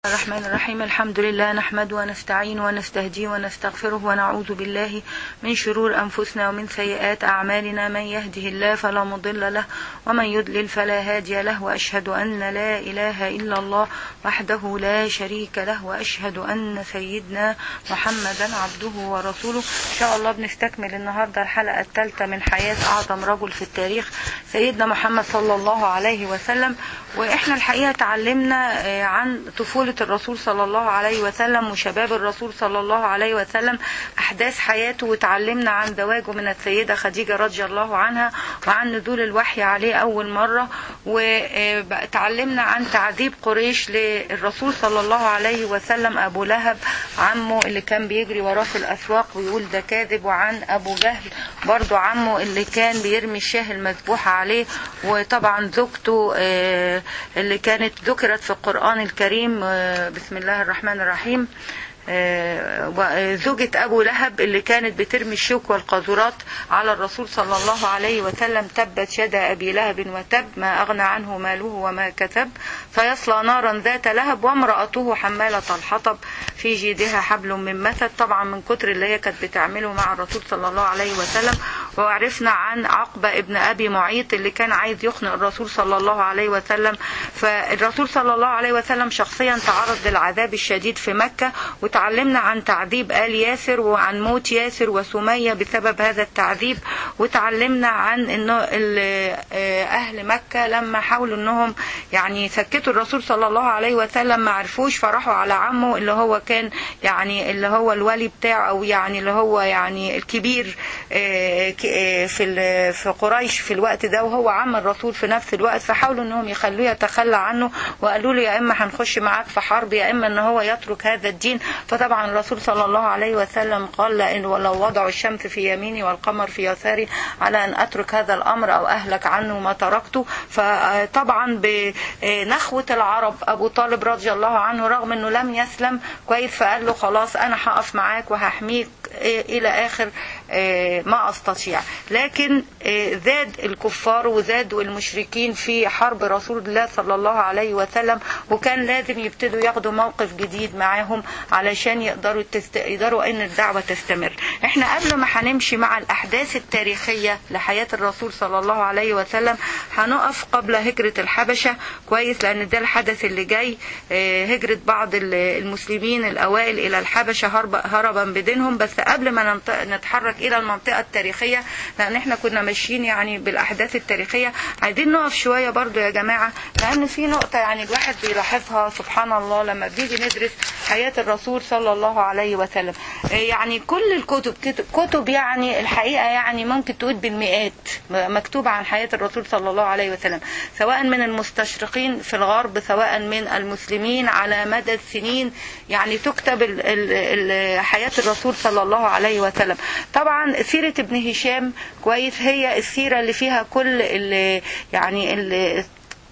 الرحمن الرحيم الحمد لله نحمد ونستعين ونستهدي ونستغفره ونعوذ بالله من شرور أنفسنا ومن سيئات أعمالنا من يهده الله فلا مضل له ومن يضلل فلا هادي له وأشهد أن لا إله إلا الله وحده لا شريك له وأشهد أن سيدنا محمدا عبده ورسوله إن شاء الله بنستكمل النهاردة الحلقة الثالثة من حياة أعظم رجل في التاريخ سيدنا محمد صلى الله عليه وسلم وإحنا الحقيقة تعلمنا عن طفولة الرسول صلى الله عليه وسلم وشباب الرسول صلى الله عليه وسلم أحداث حياته وتعلمنا عن زواجه من السيدة خديجة رضي الله عنها وعن نزول الوحي عليه أول مرة وتعلمنا عن تعذيب قريش للرسول صلى الله عليه وسلم أبو لهب عمه اللي كان بيجري وراه في الأسواق ويقول ده كاذب وعن أبو جهل برضو عمه اللي كان بيرمي الشاه المذبوحة عليه وطبعا زوجته اللي كانت ذكرت في القرآن الكريم بسم الله الرحمن الرحيم زوجة أبو لهب اللي كانت بترمي الشوك والقاذورات على الرسول صلى الله عليه وسلم تبت يدا أبي لهب وتب ما أغنى عنه ماله وما كتب فيصلى نارا ذات لهب وامرأته حمالة الحطب في جيدها حبل من مسد طبعا من كتر اللي هي كانت بتعمله مع الرسول صلى الله عليه وسلم وعرفنا عن عقبة ابن أبي معيط اللي كان عايز يخنق الرسول صلى الله عليه وسلم فالرسول صلى الله عليه وسلم شخصيا تعرض للعذاب الشديد في مكة وتعلمنا عن تعذيب آل ياسر وعن موت ياسر وسمية بسبب هذا التعذيب وتعلمنا عن انه اهل مكة لما حاولوا انهم يعني يسكتوا الرسول صلى الله عليه وسلم ما عرفوش فراحوا على عمه اللي هو كان يعني اللي هو الولي بتاعه او يعني اللي هو يعني الكبير في في قريش في الوقت ده وهو عم الرسول في نفس الوقت فحاولوا انهم يخلوه يتخلى عنه وقالوا له يا اما هنخش معاك في حرب يا اما ان هو يترك هذا الدين فطبعا الرسول صلى الله عليه وسلم قال لأن ولو وضعوا الشمس في يميني والقمر في يساري على أن أترك هذا الأمر أو أهلك عنه ما تركته فطبعا بنخوة العرب أبو طالب رضي الله عنه رغم أنه لم يسلم كويس فقال له خلاص أنا هقف معاك وهحميك إلى آخر ما أستطيع لكن زاد الكفار وزادوا المشركين في حرب رسول الله صلى الله عليه وسلم وكان لازم يبتدوا ياخدوا موقف جديد معاهم علشان يقدروا تست... يقدروا ان الدعوه تستمر احنا قبل ما هنمشي مع الاحداث التاريخيه لحياه الرسول صلى الله عليه وسلم هنقف قبل هجره الحبشه كويس لان ده الحدث اللي جاي هجره بعض المسلمين الاوائل الى الحبشه هرب... هربا بدينهم بس قبل ما ننط... نتحرك الى المنطقه التاريخيه لان احنا كنا ماشيين يعني بالاحداث التاريخيه عايزين نقف شويه برضو يا جماعه لان في نقطه يعني الواحد بيلاحظها سبحان الله لما بنيجي ندرس حياه الرسول صلى الله عليه وسلم يعني كل الكتب كتب يعني الحقيقة يعني ممكن تقول بالمئات مكتوبة عن حياة الرسول صلى الله عليه وسلم سواء من المستشرقين في الغرب سواء من المسلمين على مدى السنين يعني تكتب ال ال حياة الرسول صلى الله عليه وسلم طبعا سيرة ابن هشام كويس هي السيرة اللي فيها كل ال يعني ال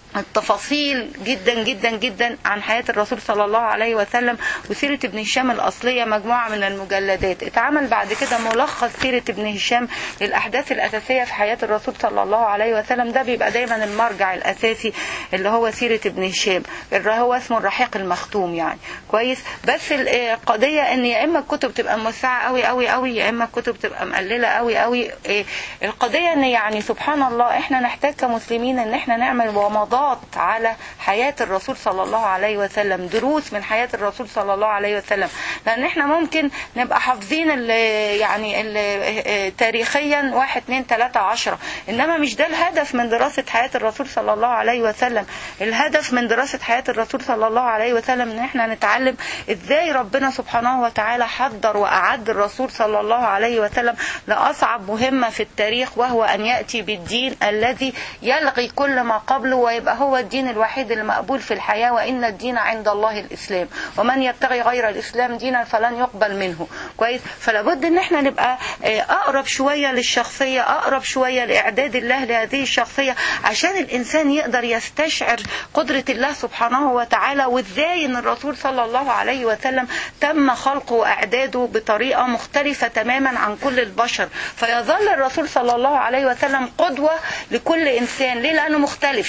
التفاصيل جدا جدا جدا عن حياة الرسول صلى الله عليه وسلم وسيرة ابن هشام الأصلية مجموعة من المجلدات اتعمل بعد كده ملخص سيرة ابن هشام للأحداث الأساسية في حياة الرسول صلى الله عليه وسلم ده بيبقى دايما المرجع الأساسي اللي هو سيرة ابن هشام اللي هو اسمه الرحيق المختوم يعني كويس بس القضية ان يا اما الكتب تبقى موسعة قوي قوي قوي يا اما الكتب تبقى مقللة قوي قوي القضية ان يعني سبحان الله احنا نحتاج كمسلمين ان احنا نعمل ومضات على حياة الرسول صلى الله عليه وسلم دروس من حياة الرسول صلى الله عليه وسلم لأن احنا ممكن نبقى حافظين ال يعني ال تاريخيا واحد اتنين تلاتة عشرة إنما مش ده الهدف من دراسة حياة الرسول صلى الله عليه وسلم الهدف من دراسة حياة الرسول صلى الله عليه وسلم إن احنا نتعلم إزاي ربنا سبحانه وتعالى حضر وأعد الرسول صلى الله عليه وسلم لأصعب مهمة في التاريخ وهو أن يأتي بالدين الذي يلغي كل ما قبله ويبقى هو الدين الوحيد المقبول في الحياة وإن الدين عند الله الإسلام ومن يبتغي غير الإسلام دينا فلن يقبل منه كويس فلابد إن احنا نبقى أقرب شوية للشخصية أقرب شوية لإعداد الله لهذه الشخصية عشان الإنسان يقدر يستشعر قدرة الله سبحانه وتعالى وإزاي إن الرسول صلى الله عليه وسلم تم خلقه وإعداده بطريقة مختلفة تماما عن كل البشر فيظل الرسول صلى الله عليه وسلم قدوة لكل إنسان ليه لأنه مختلف هو مختلف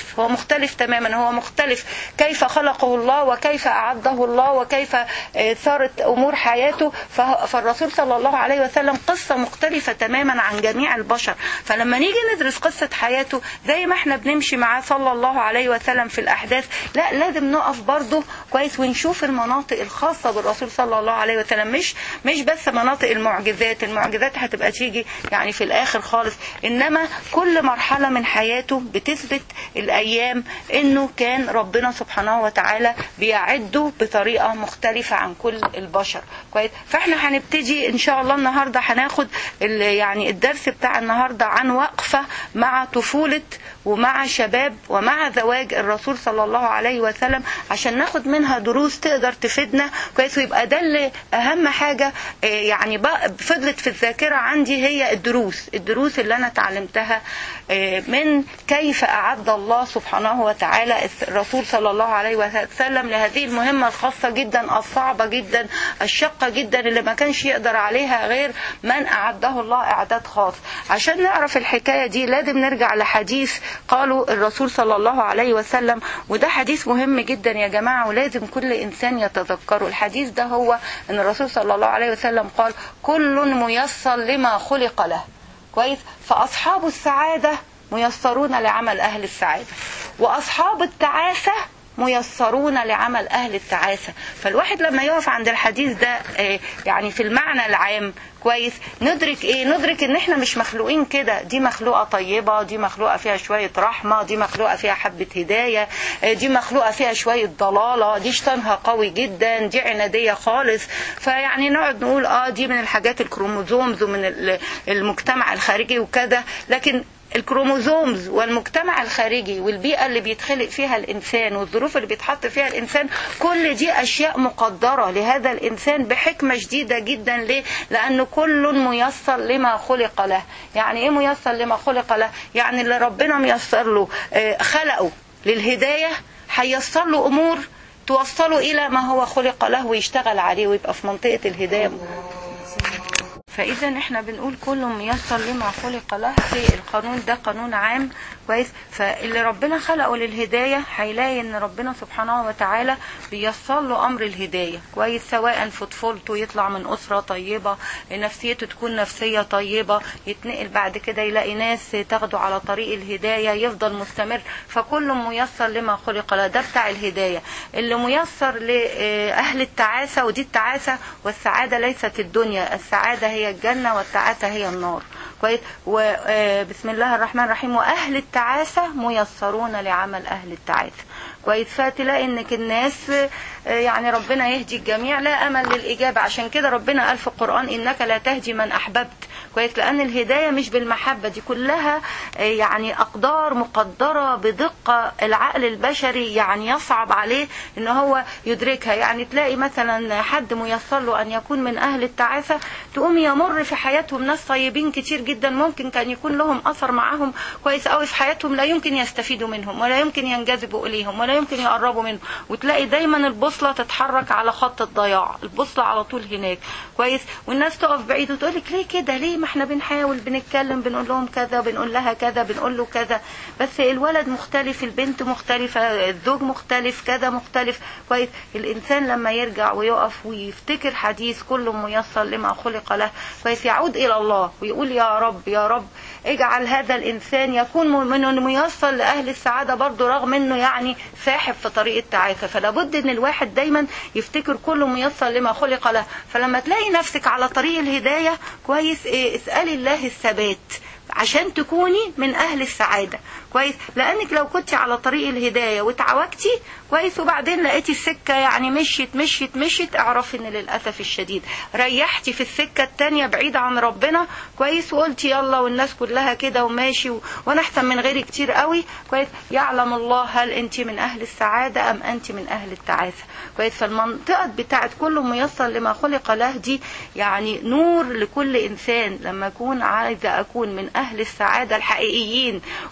مختلف تماما هو مختلف كيف خلقه الله وكيف أعده الله وكيف آه، صارت أمور حياته فه- فالرسول صلى الله عليه وسلم قصة مختلفة تماما عن جميع البشر فلما نيجي ندرس قصة حياته زي ما احنا بنمشي معاه صلى الله عليه وسلم في الأحداث لا لازم نقف برضه كويس ونشوف المناطق الخاصة بالرسول صلى الله عليه وسلم مش مش بس مناطق المعجزات المعجزات هتبقى تيجي يعني في الآخر خالص إنما كل مرحلة من حياته بتثبت الأيام إنه كان ربنا سبحانه وتعالى بيعده بطريقة مختلفة عن كل البشر كويس فاحنا هنبتدي إن شاء الله النهاردة هناخد ال- يعني الدرس بتاع النهاردة عن وقفة مع طفولة ومع شباب ومع زواج الرسول صلى الله عليه وسلم عشان ناخد منها دروس تقدر تفيدنا كويس ويبقى ده اللي اهم حاجه آه، يعني بقى فضلت في الذاكره عندي هي الدروس الدروس اللي انا اتعلمتها آه، من كيف اعد الله سبحانه وتعالى الرسول صلى الله عليه وسلم لهذه المهمه الخاصه جدا الصعبه جدا الشاقه جدا اللي ما كانش يقدر عليها غير من اعده الله اعداد خاص عشان نعرف الحكايه دي لازم نرجع لحديث قالوا الرسول صلى الله عليه وسلم وده حديث مهم جدا يا جماعه ولازم كل انسان يتذكره الحديث ده هو ان الرسول صلى الله عليه وسلم قال كل ميسر لما خلق له كويس فاصحاب السعاده ميسرون لعمل اهل السعاده واصحاب التعاسه ميسرون لعمل أهل التعاسة فالواحد لما يقف عند الحديث ده آه، يعني في المعنى العام كويس ندرك ايه ندرك ان احنا مش مخلوقين كده دي مخلوقة طيبة دي مخلوقة فيها شوية رحمة دي مخلوقة فيها حبة هداية آه، دي مخلوقة فيها شوية ضلالة دي شيطانها قوي جدا دي عنادية خالص فيعني نقعد نقول اه دي من الحاجات الكروموزومز ومن ال- المجتمع الخارجي وكذا لكن الكروموزومز والمجتمع الخارجي والبيئة اللي بيتخلق فيها الإنسان والظروف اللي بيتحط فيها الإنسان كل دي أشياء مقدرة لهذا الإنسان بحكمة شديدة جدا ليه؟ لأن كل ميسر لما خلق له يعني إيه ميسر لما خلق له؟ يعني اللي ربنا ميسر له آه، خلقه للهداية هيسر له أمور توصله إلى ما هو خلق له ويشتغل عليه ويبقى في منطقة الهداية فاذا احنا بنقول كل ميسر لما خلق له في القانون ده قانون عام كويس فاللي ربنا خلقه للهدايه هيلاقي ان ربنا سبحانه وتعالى بيسر له امر الهدايه كويس سواء في طفولته يطلع من اسره طيبه نفسيته تكون نفسيه طيبه يتنقل بعد كده يلاقي ناس تاخده على طريق الهدايه يفضل مستمر فكل ميسر لما خلق له ده بتاع الهدايه اللي ميسر لاهل التعاسه ودي التعاسه والسعاده ليست الدنيا السعاده هي الجنه والتعاسه هي النار كويس وبسم الله الرحمن الرحيم واهل التعاسه ميسرون لعمل اهل التعاسه كويس فتلاقي انك الناس آه، يعني ربنا يهدي الجميع لا امل للاجابه عشان كده ربنا قال في القران انك لا تهدي من احببت كويس لان الهدايه مش بالمحبه دي كلها آه، يعني اقدار مقدره بدقه العقل البشري يعني يصعب عليه ان هو يدركها يعني تلاقي مثلا حد ميسر له ان يكون من اهل التعاسه تقوم يمر في حياتهم ناس طيبين كتير جدا ممكن كان يكون لهم اثر معاهم كويس قوي في حياتهم لا يمكن يستفيدوا منهم ولا يمكن ينجذبوا اليهم ولا يمكن يقربوا منهم وتلاقي دايما البوصله تتحرك على خط الضياع البوصله على طول هناك كويس والناس تقف بعيد وتقول لك ليه كده ليه ما احنا بنحاول بنتكلم بنقول لهم كذا بنقول لها كذا بنقول له كذا بس الولد مختلف البنت مختلفه الزوج مختلف كذا مختلف كويس الانسان لما يرجع ويقف ويفتكر حديث كل ميسر لما خلق له كويس يعود الى الله ويقول يا رب يا رب اجعل هذا الانسان يكون من ميسر لاهل السعاده برضه رغم انه يعني ساحب في طريق التعاسه فلا بد ان الواحد دايما يفتكر كل ميسر لما خلق له فلما تلاقي نفسك على طريق الهدايه كويس إيه اسالي الله الثبات عشان تكوني من اهل السعاده كويس لانك لو كنت على طريق الهدايه وتعوجتي كويس وبعدين لقيتي السكه يعني مشيت مشيت مشيت اعرفي ان للاسف الشديد ريحتي في السكه التانية بعيد عن ربنا كويس وقلتي يلا والناس كلها كده وماشي و... وانا احسن من غيري كتير قوي كويس يعلم الله هل انت من اهل السعاده ام انت من اهل التعاسه كويس فالمنطقه بتاعت كل ميسر لما خلق له دي يعني نور لكل انسان لما اكون عايزه اكون من اهل السعاده الحقيقيين وبرضه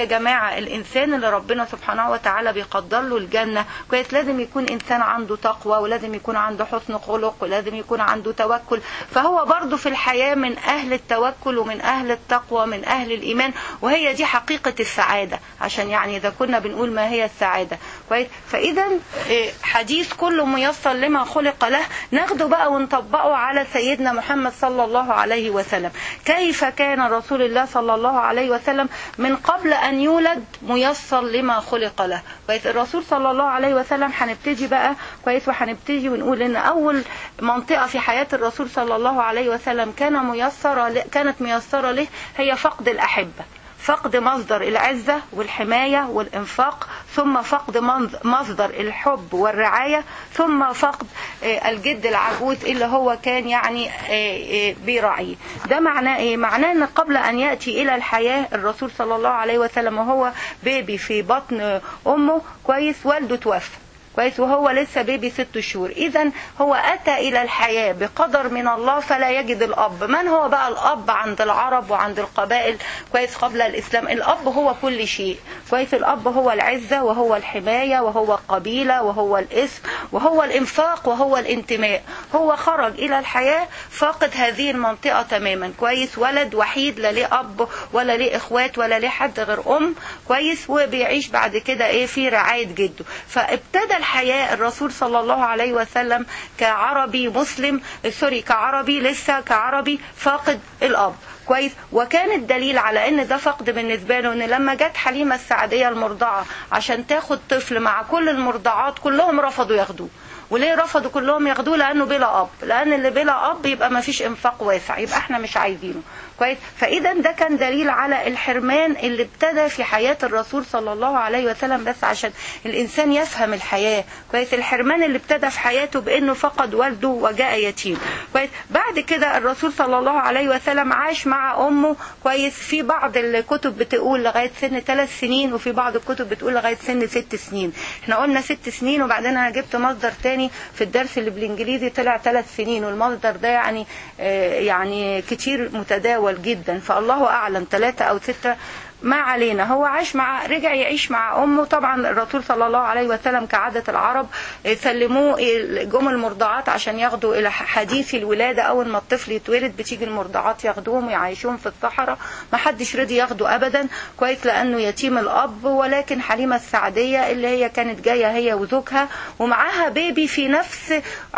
يا جماعة الإنسان اللي ربنا سبحانه وتعالى بيقدر له الجنة كويس لازم يكون إنسان عنده تقوى ولازم يكون عنده حسن خلق ولازم يكون عنده توكل فهو برضه في الحياة من أهل التوكل ومن أهل التقوى من أهل الإيمان وهي دي حقيقة السعادة عشان يعني إذا كنا بنقول ما هي السعادة كويس فإذا إيه، حديث كله ميسر لما خلق له ناخده بقى ونطبقه على سيدنا محمد صلى الله عليه وسلم كيف كان رسول الله صلى الله عليه وسلم من قبل أن يولد ميسر لما خلق له كويس الرسول صلى الله عليه وسلم هنبتدي بقى كويس وهنبتدي ونقول ان اول منطقه في حياه الرسول صلى الله عليه وسلم كان ميسره ل- كانت ميسره له هي فقد الاحبه فقد مصدر العزة والحماية والإنفاق ثم فقد منظ- مصدر الحب والرعاية ثم فقد آه، الجد العجوز اللي هو كان يعني آه، آه، بيراعيه ده معناه ايه معناه ان قبل ان يأتي الى الحياة الرسول صلى الله عليه وسلم وهو بيبي في بطن امه كويس والده توفى كويس وهو لسه بيبي ست شهور اذا هو اتى الى الحياه بقدر من الله فلا يجد الاب من هو بقى الاب عند العرب وعند القبائل كويس قبل الاسلام الاب هو كل شيء كويس الاب هو العزه وهو الحمايه وهو القبيله وهو الاسم وهو الانفاق وهو الانتماء هو خرج الى الحياه فاقد هذه المنطقه تماما كويس ولد وحيد لا ليه اب ولا ليه اخوات ولا ليه حد غير ام كويس وبيعيش بعد كده ايه في رعايه جده فابتدى الحياه الرسول صلى الله عليه وسلم كعربي مسلم سوري كعربي لسه كعربي فاقد الاب كويس وكان الدليل على ان ده فقد بالنسبه له ان لما جت حليمه السعديه المرضعه عشان تاخد طفل مع كل المرضعات كلهم رفضوا ياخدوه وليه رفضوا كلهم ياخدوه لانه بلا اب لان اللي بلا اب يبقى ما فيش انفاق واسع يبقى احنا مش عايزينه كويس فاذا ده كان دليل على الحرمان اللي ابتدى في حياه الرسول صلى الله عليه وسلم بس عشان الانسان يفهم الحياه كويس الحرمان اللي ابتدى في حياته بانه فقد والده وجاء يتيم كويس بعد كده الرسول صلى الله عليه وسلم عاش مع امه كويس في بعض الكتب بتقول لغايه سن ثلاث سنين وفي بعض الكتب بتقول لغايه سن ست سنين احنا قلنا ست سنين وبعدين انا جبت مصدر تاني في الدرس اللي بالانجليزي طلع ثلاث سنين والمصدر ده يعني آه، يعني كتير متداول جدا فالله اعلم ثلاثه او سته ما علينا هو عاش مع رجع يعيش مع امه طبعا الرسول صلى الله عليه وسلم كعاده العرب آه، سلموه جم المرضعات عشان ياخدوا الى حديث الولاده اول ما الطفل يتولد بتيجي المرضعات ياخدوهم ويعيشوهم في الصحراء ما حدش رضي ياخده ابدا كويس لانه يتيم الاب ولكن حليمه السعديه اللي هي كانت جايه هي وزوجها ومعاها بيبي في نفس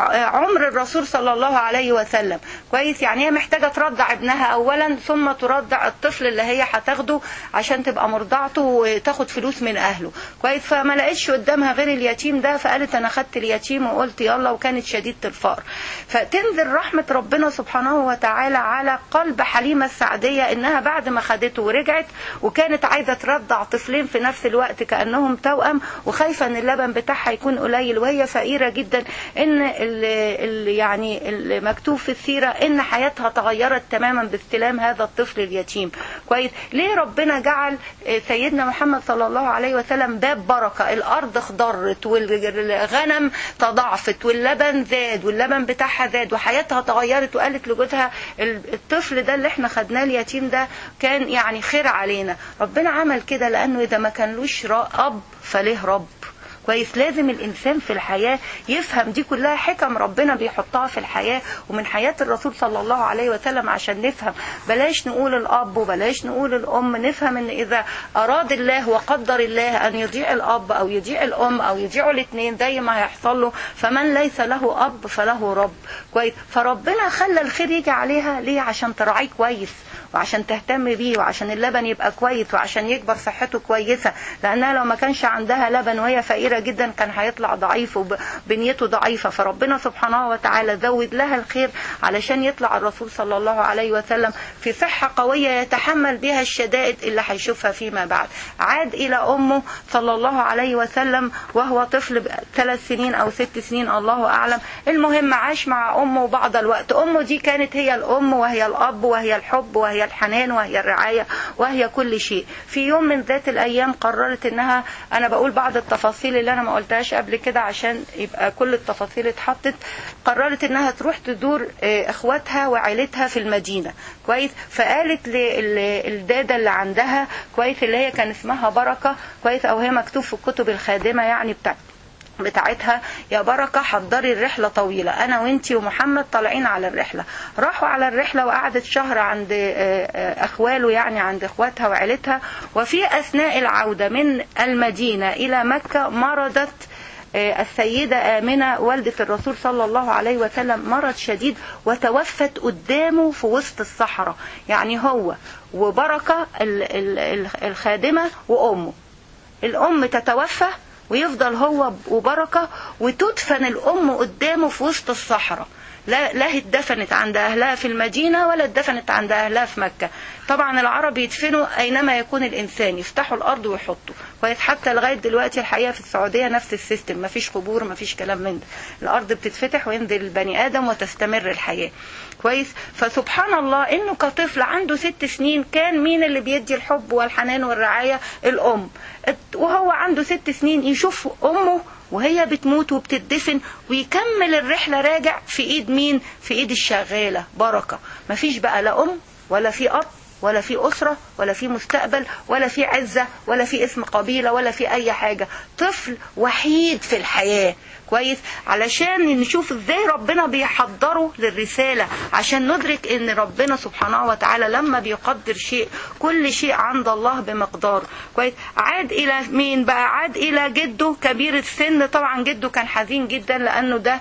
عمر الرسول صلى الله عليه وسلم كويس يعني هي محتاجه ترضع ابنها اولا ثم ترضع الطفل اللي هي هتاخده عشان تبقى مرضعته وتاخد فلوس من اهله كويس فما لقيتش قدامها غير اليتيم ده فقالت انا خدت اليتيم وقلت يلا وكانت شديده الفقر فتنزل رحمه ربنا سبحانه وتعالى على قلب حليمه السعديه انها بعد ما خدته ورجعت وكانت عايزه ترضع طفلين في نفس الوقت كانهم توأم وخايفه ان اللبن بتاعها يكون قليل وهي فقيره جدا ان ال ال يعني المكتوب في السيره ان حياتها تغيرت تماما باستلام هذا الطفل اليتيم كويس ليه ربنا جعل سيدنا محمد صلى الله عليه وسلم باب بركه الارض خضرت والغنم تضاعفت واللبن زاد واللبن بتاعها زاد وحياتها تغيرت وقالت لجوزها الطفل ده اللي احنا خدناه اليتيم ده كان يعني خير علينا ربنا عمل كده لانه اذا ما كانلوش اب فليه رب كويس لازم الانسان في الحياه يفهم دي كلها حكم ربنا بيحطها في الحياه ومن حياه الرسول صلى الله عليه وسلم عشان نفهم بلاش نقول الاب وبلاش نقول الام نفهم ان اذا اراد الله وقدر الله ان يضيع الاب او يضيع الام او يضيعوا الاثنين زي ما هيحصل له فمن ليس له اب فله رب كويس فربنا خلى الخير يجي عليها ليه عشان تراعيه كويس وعشان تهتم بيه وعشان اللبن يبقى كويس وعشان يكبر صحته كويسه لانها لو ما كانش عندها لبن وهي فقيره جدا كان هيطلع ضعيف وبنيته ضعيفه فربنا سبحانه وتعالى زود لها الخير علشان يطلع الرسول صلى الله عليه وسلم في صحه قويه يتحمل بها الشدائد اللي هيشوفها فيما بعد عاد الى امه صلى الله عليه وسلم وهو طفل ثلاث سنين او ست سنين الله اعلم المهم عاش مع امه بعض الوقت امه دي كانت هي الام وهي الاب وهي الحب وهي وهي الحنان وهي الرعايه وهي كل شيء في يوم من ذات الايام قررت انها انا بقول بعض التفاصيل اللي انا ما قلتهاش قبل كده عشان يبقى كل التفاصيل اتحطت قررت انها تروح تزور آه، اخواتها وعيلتها في المدينه كويس فقالت للداده اللي عندها كويس اللي هي كان اسمها بركه كويس او هي مكتوب في الكتب الخادمه يعني بتاعت بتاعتها يا بركة حضري الرحلة طويلة أنا وإنتي ومحمد طالعين على الرحلة راحوا على الرحلة وقعدت شهر عند آه، آه، أخواله يعني عند إخواتها وعيلتها وفي أثناء العودة من المدينة إلى مكة مرضت آه، السيدة آمنة والدة الرسول صلى الله عليه وسلم مرض شديد وتوفت قدامه في وسط الصحراء يعني هو وبركة ال- ال- ال- الخادمة وأمه الأم تتوفى ويفضل هو وبركة وتدفن الأم قدامه في وسط الصحراء لا لا اتدفنت عند أهلها في المدينة ولا اتدفنت عند أهلها في مكة طبعا العرب يدفنوا أينما يكون الإنسان يفتحوا الأرض ويحطوا كويس حتى لغاية دلوقتي الحقيقة في السعودية نفس السيستم مفيش قبور مفيش كلام من ده الأرض بتتفتح وينزل البني آدم وتستمر الحياة كويس فسبحان الله انه كطفل عنده ست سنين كان مين اللي بيدي الحب والحنان والرعاية الام وهو عنده ست سنين يشوف امه وهي بتموت وبتدفن ويكمل الرحلة راجع في ايد مين في ايد الشغالة بركة مفيش بقى لا ام ولا في اب ولا في أسرة ولا في مستقبل ولا في عزة ولا في اسم قبيلة ولا في أي حاجة طفل وحيد في الحياة كويس علشان نشوف ازاي ربنا بيحضره للرسالة عشان ندرك ان ربنا سبحانه وتعالى لما بيقدر شيء كل شيء عند الله بمقدار كويس عاد الى مين بقى عاد الى جده كبير السن طبعا جده كان حزين جدا لانه ده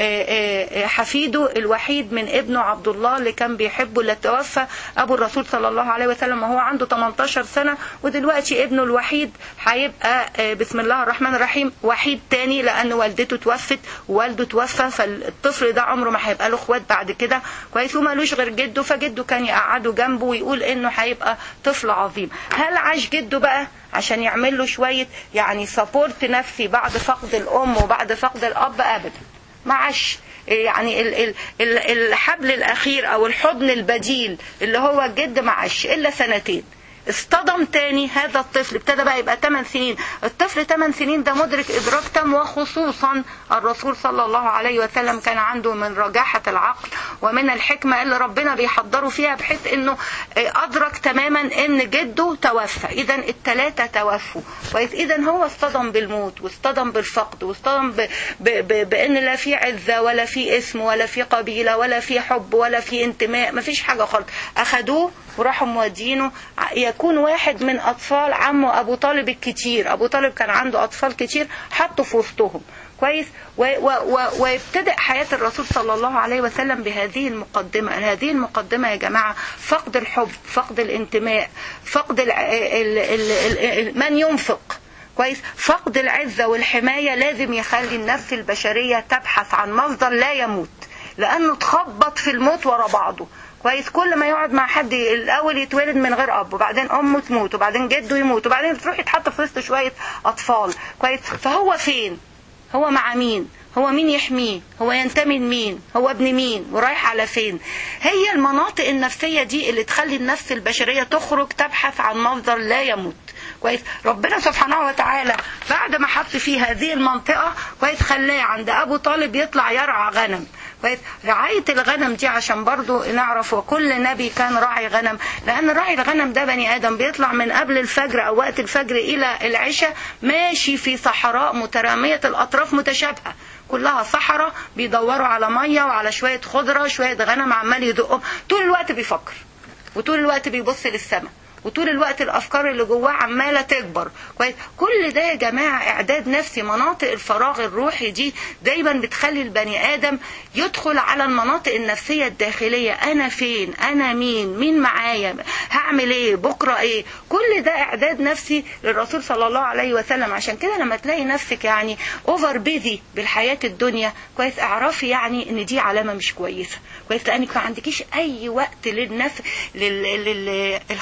آه، آه، حفيده الوحيد من ابنه عبد الله اللي كان بيحبه اللي توفى ابو الرسول صلى الله عليه وسلم وهو عنده 18 سنة ودلوقتي ابنه الوحيد هيبقى آه، بسم الله الرحمن الرحيم وحيد تاني لان والدته توفت ووالده توفى فالطفل ده عمره ما هيبقى له اخوات بعد كده كويس ومالوش غير جده فجده كان يقعده جنبه ويقول انه هيبقى طفل عظيم هل عاش جده بقى عشان يعمل له شويه يعني سبورت نفسي بعد فقد الام وبعد فقد الاب ابدا ما عاش يعني ال- ال- ال- الحبل الاخير او الحضن البديل اللي هو الجد ما عاش الا سنتين اصطدم تاني هذا الطفل ابتدى بقى يبقى 8 سنين الطفل 8 سنين ده مدرك ادراك تام وخصوصا الرسول صلى الله عليه وسلم كان عنده من رجاحة العقل ومن الحكمة اللي ربنا بيحضره فيها بحيث انه ادرك تماما ان جده توفى اذا الثلاثة توفوا كويس اذا هو اصطدم بالموت واصطدم بالفقد واصطدم ب... ب... ب... بان لا في عزة ولا في اسم ولا في قبيلة ولا في حب ولا في انتماء مفيش حاجة خالص اخدوه وراحوا مودينه يكون واحد من اطفال عمه ابو طالب الكتير ابو طالب كان عنده اطفال كتير حطه في وسطهم كويس و- و- و- ويبتدئ حياة الرسول صلى الله عليه وسلم بهذه المقدمة هذه المقدمة يا جماعة فقد الحب فقد الانتماء فقد ال ال ال ال من ينفق كويس فقد العزة والحماية لازم يخلي النفس البشرية تبحث عن مصدر لا يموت لأنه تخبط في الموت ورا بعضه كويس كل ما يقعد مع حد الاول يتولد من غير اب وبعدين امه تموت وبعدين جده يموت وبعدين تروح يتحط في وسط شويه اطفال كويس فهو فين هو مع مين هو مين يحميه هو ينتمي لمين هو ابن مين ورايح على فين هي المناطق النفسيه دي اللي تخلي النفس البشريه تخرج تبحث عن مصدر لا يموت كويس ربنا سبحانه وتعالى بعد ما حط فيه هذه المنطقه كويس خلاه عند ابو طالب يطلع يرعى غنم كويس رعاية الغنم دي عشان برضو نعرف وكل نبي كان راعي غنم لأن راعي الغنم ده بني آدم بيطلع من قبل الفجر أو وقت الفجر إلى العشاء ماشي في صحراء مترامية الأطراف متشابهة كلها صحراء بيدوروا على مية وعلى شوية خضرة شوية غنم عمال يدقهم طول الوقت بيفكر وطول الوقت بيبص للسماء وطول الوقت الافكار اللي جواه عماله تكبر كويس كل ده يا جماعه اعداد نفسي مناطق الفراغ الروحي دي دايما بتخلي البني ادم يدخل على المناطق النفسيه الداخليه انا فين انا مين مين معايا هعمل ايه بكره ايه كل ده اعداد نفسي للرسول صلى الله عليه وسلم عشان كده لما تلاقي نفسك يعني اوفر بيزي بالحياه الدنيا كويس اعرفي يعني ان دي علامه مش كويسه كويس لانك ما عندكيش اي وقت للنفس للخلاء النفسي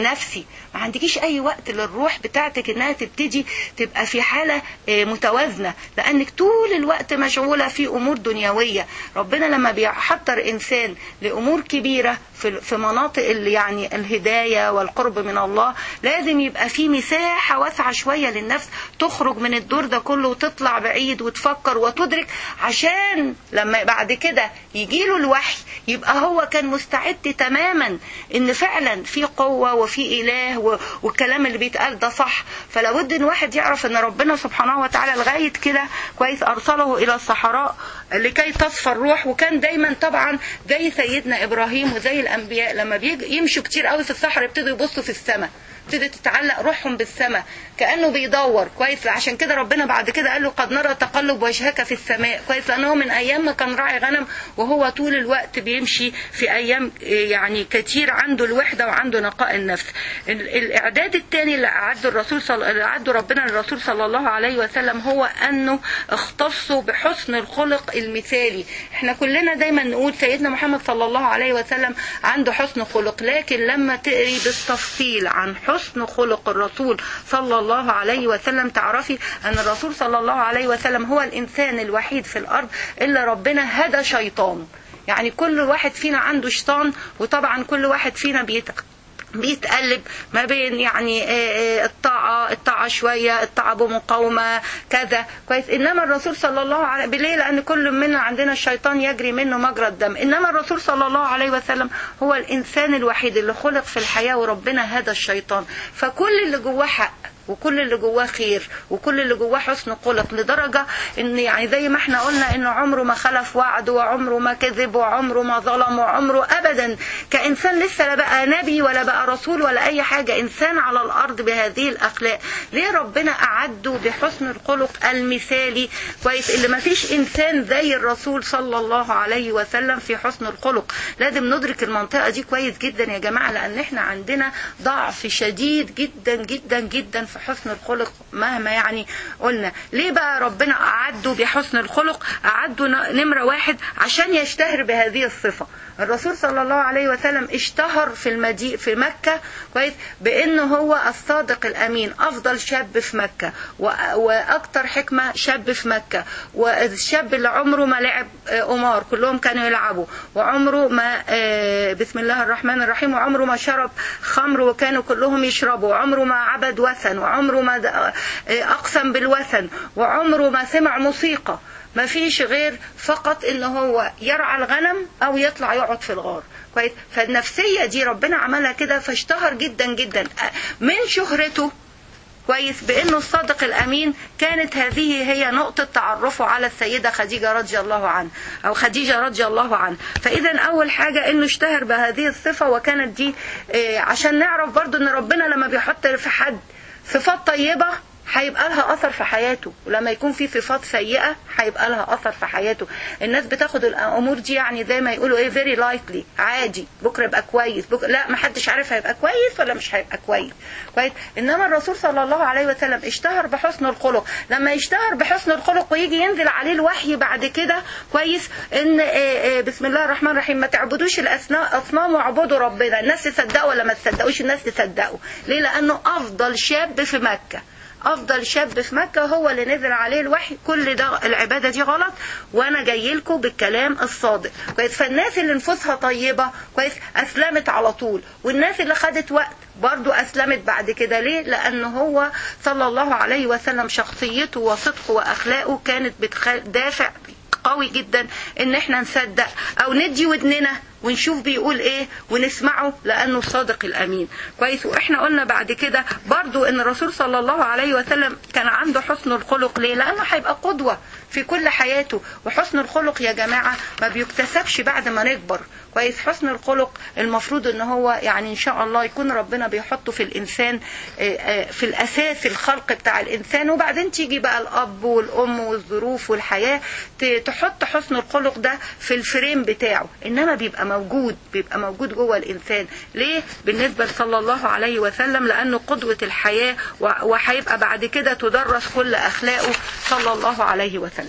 لنفسي ما عندكيش اي وقت للروح بتاعتك انها تبتدي تبقى في حاله آه، متوازنه لانك طول الوقت مشغوله في امور دنيويه ربنا لما بيحضر انسان لامور كبيره في في مناطق ال- يعني الهدايه والقرب من الله لازم يبقى في مساحه واسعه شويه للنفس تخرج من الدور ده كله وتطلع بعيد وتفكر وتدرك عشان لما بعد كده يجيله الوحي يبقى هو كان مستعد تماما ان فعلا في قوه وفي اله و- والكلام اللي بيتقال ده صح فلابد ان واحد يعرف ان ربنا سبحانه وتعالى لغايه كده كويس ارسله الى الصحراء لكي تصفى الروح وكان دايما طبعا زي سيدنا ابراهيم وزي الانبياء لما بيجي يمشوا كتير قوي في الصحراء يبتدوا يبصوا في السماء ابتدت تتعلق روحهم بالسماء كانه بيدور كويس عشان كده ربنا بعد كده قال له قد نرى تقلب وجهك في السماء كويس لانه من ايام ما كان راعي غنم وهو طول الوقت بيمشي في ايام يعني كتير عنده الوحده وعنده نقاء النفس ال- الاعداد الثاني اللي اعده الرسول صلى اللي اعده ربنا للرسول صلى الله عليه وسلم هو انه اختصوا بحسن الخلق المثالي احنا كلنا دايما نقول سيدنا محمد صلى الله عليه وسلم عنده حسن خلق لكن لما تقري بالتفصيل عن حسن خلق الرسول صلى الله عليه وسلم تعرفي ان الرسول صلى الله عليه وسلم هو الانسان الوحيد في الارض اللي ربنا هدى شيطان يعني كل واحد فينا عنده شيطان وطبعا كل واحد فينا بيتق بيتقلب ما بين يعني آه، آه، الطاعة الطاعة شوية الطاعة بمقاومة كذا كويس إنما الرسول صلى الله عليه ليه لأن كل منا عندنا الشيطان يجري منه مجرى الدم إنما الرسول صلى الله عليه وسلم هو الإنسان الوحيد اللي خلق في الحياة وربنا هدى الشيطان فكل اللي جواه حق وكل اللي جواه خير وكل اللي جواه حسن خلق لدرجة ان يعني زي ما احنا قلنا انه عمره ما خلف وعد وعمره ما كذب وعمره ما ظلم وعمره ابدا كانسان لسه لا بقى نبي ولا بقى رسول ولا اي حاجة انسان على الارض بهذه الاخلاق ليه ربنا اعده بحسن الخلق المثالي كويس اللي ما فيش انسان زي الرسول صلى الله عليه وسلم في حسن الخلق لازم ندرك المنطقة دي كويس جدا يا جماعة لان احنا عندنا ضعف شديد جدا جدا جدا في حسن الخلق مهما يعني قلنا ليه بقى ربنا أعده بحسن الخلق أعده ن- نمرة واحد عشان يشتهر بهذه الصفة الرسول صلى الله عليه وسلم اشتهر في المدي في مكة كويس بأنه هو الصادق الأمين أفضل شاب في مكة و- وأكتر حكمة شاب في مكة والشاب اللي عمره ما لعب آه، قمار كلهم كانوا يلعبوا وعمره ما آه، بسم الله الرحمن الرحيم وعمره ما شرب خمر وكانوا كلهم يشربوا وعمره ما عبد وثن وعمره ما د- آه، أقسم بالوثن وعمره ما سمع موسيقى ما فيش غير فقط ان هو يرعى الغنم او يطلع يقعد في الغار كويس فالنفسيه دي ربنا عملها كده فاشتهر جدا جدا من شهرته كويس بانه الصادق الامين كانت هذه هي نقطه تعرفه على السيده خديجه رضي الله عنها او خديجه رضي الله عنها فاذا اول حاجه انه اشتهر بهذه الصفه وكانت دي آه، عشان نعرف برضو ان ربنا لما بيحط في حد صفات طيبه هيبقى لها اثر في حياته ولما يكون في صفات سيئه هيبقى لها اثر في حياته الناس بتاخد الامور دي يعني زي ما يقولوا ايه فيري لايتلي عادي بكره يبقى كويس بكرة لا ما حدش عارف هيبقى كويس ولا مش هيبقى كويس كويس انما الرسول صلى الله عليه وسلم اشتهر بحسن الخلق لما يشتهر بحسن الخلق ويجي ينزل عليه الوحي بعد كده كويس ان آه، آه، بسم الله الرحمن الرحيم ما تعبدوش الاصنام واعبدوا ربنا الناس تصدقوا ولا ما تصدقوش الناس تصدقوا ليه لانه افضل شاب في مكه افضل شاب في مكه هو اللي نزل عليه الوحي كل ده العباده دي غلط وانا جاي لكم بالكلام الصادق كويس فالناس اللي نفوسها طيبه كويس اسلمت على طول والناس اللي خدت وقت برضو اسلمت بعد كده ليه لان هو صلى الله عليه وسلم شخصيته وصدقه واخلاقه كانت بتدافع قوي جدا ان احنا نصدق او ندي ودننا ونشوف بيقول ايه ونسمعه لانه الصادق الامين كويس واحنا قلنا بعد كده برضو ان الرسول صلى الله عليه وسلم كان عنده حسن الخلق ليه لانه هيبقى قدوه في كل حياته وحسن الخلق يا جماعه ما بيكتسبش بعد ما نكبر كويس حسن الخلق المفروض ان هو يعني ان شاء الله يكون ربنا بيحطه في الانسان آه، آه، في الاساس الخلق بتاع الانسان وبعدين تيجي بقى الاب والام والظروف والحياه ت- تحط حسن الخلق ده في الفريم بتاعه انما بيبقى موجود بيبقى موجود جوه الانسان ليه بالنسبه لصلى الله عليه وسلم لانه قدوه الحياه و- وهيبقى بعد كده تدرس كل اخلاقه صلى الله عليه وسلم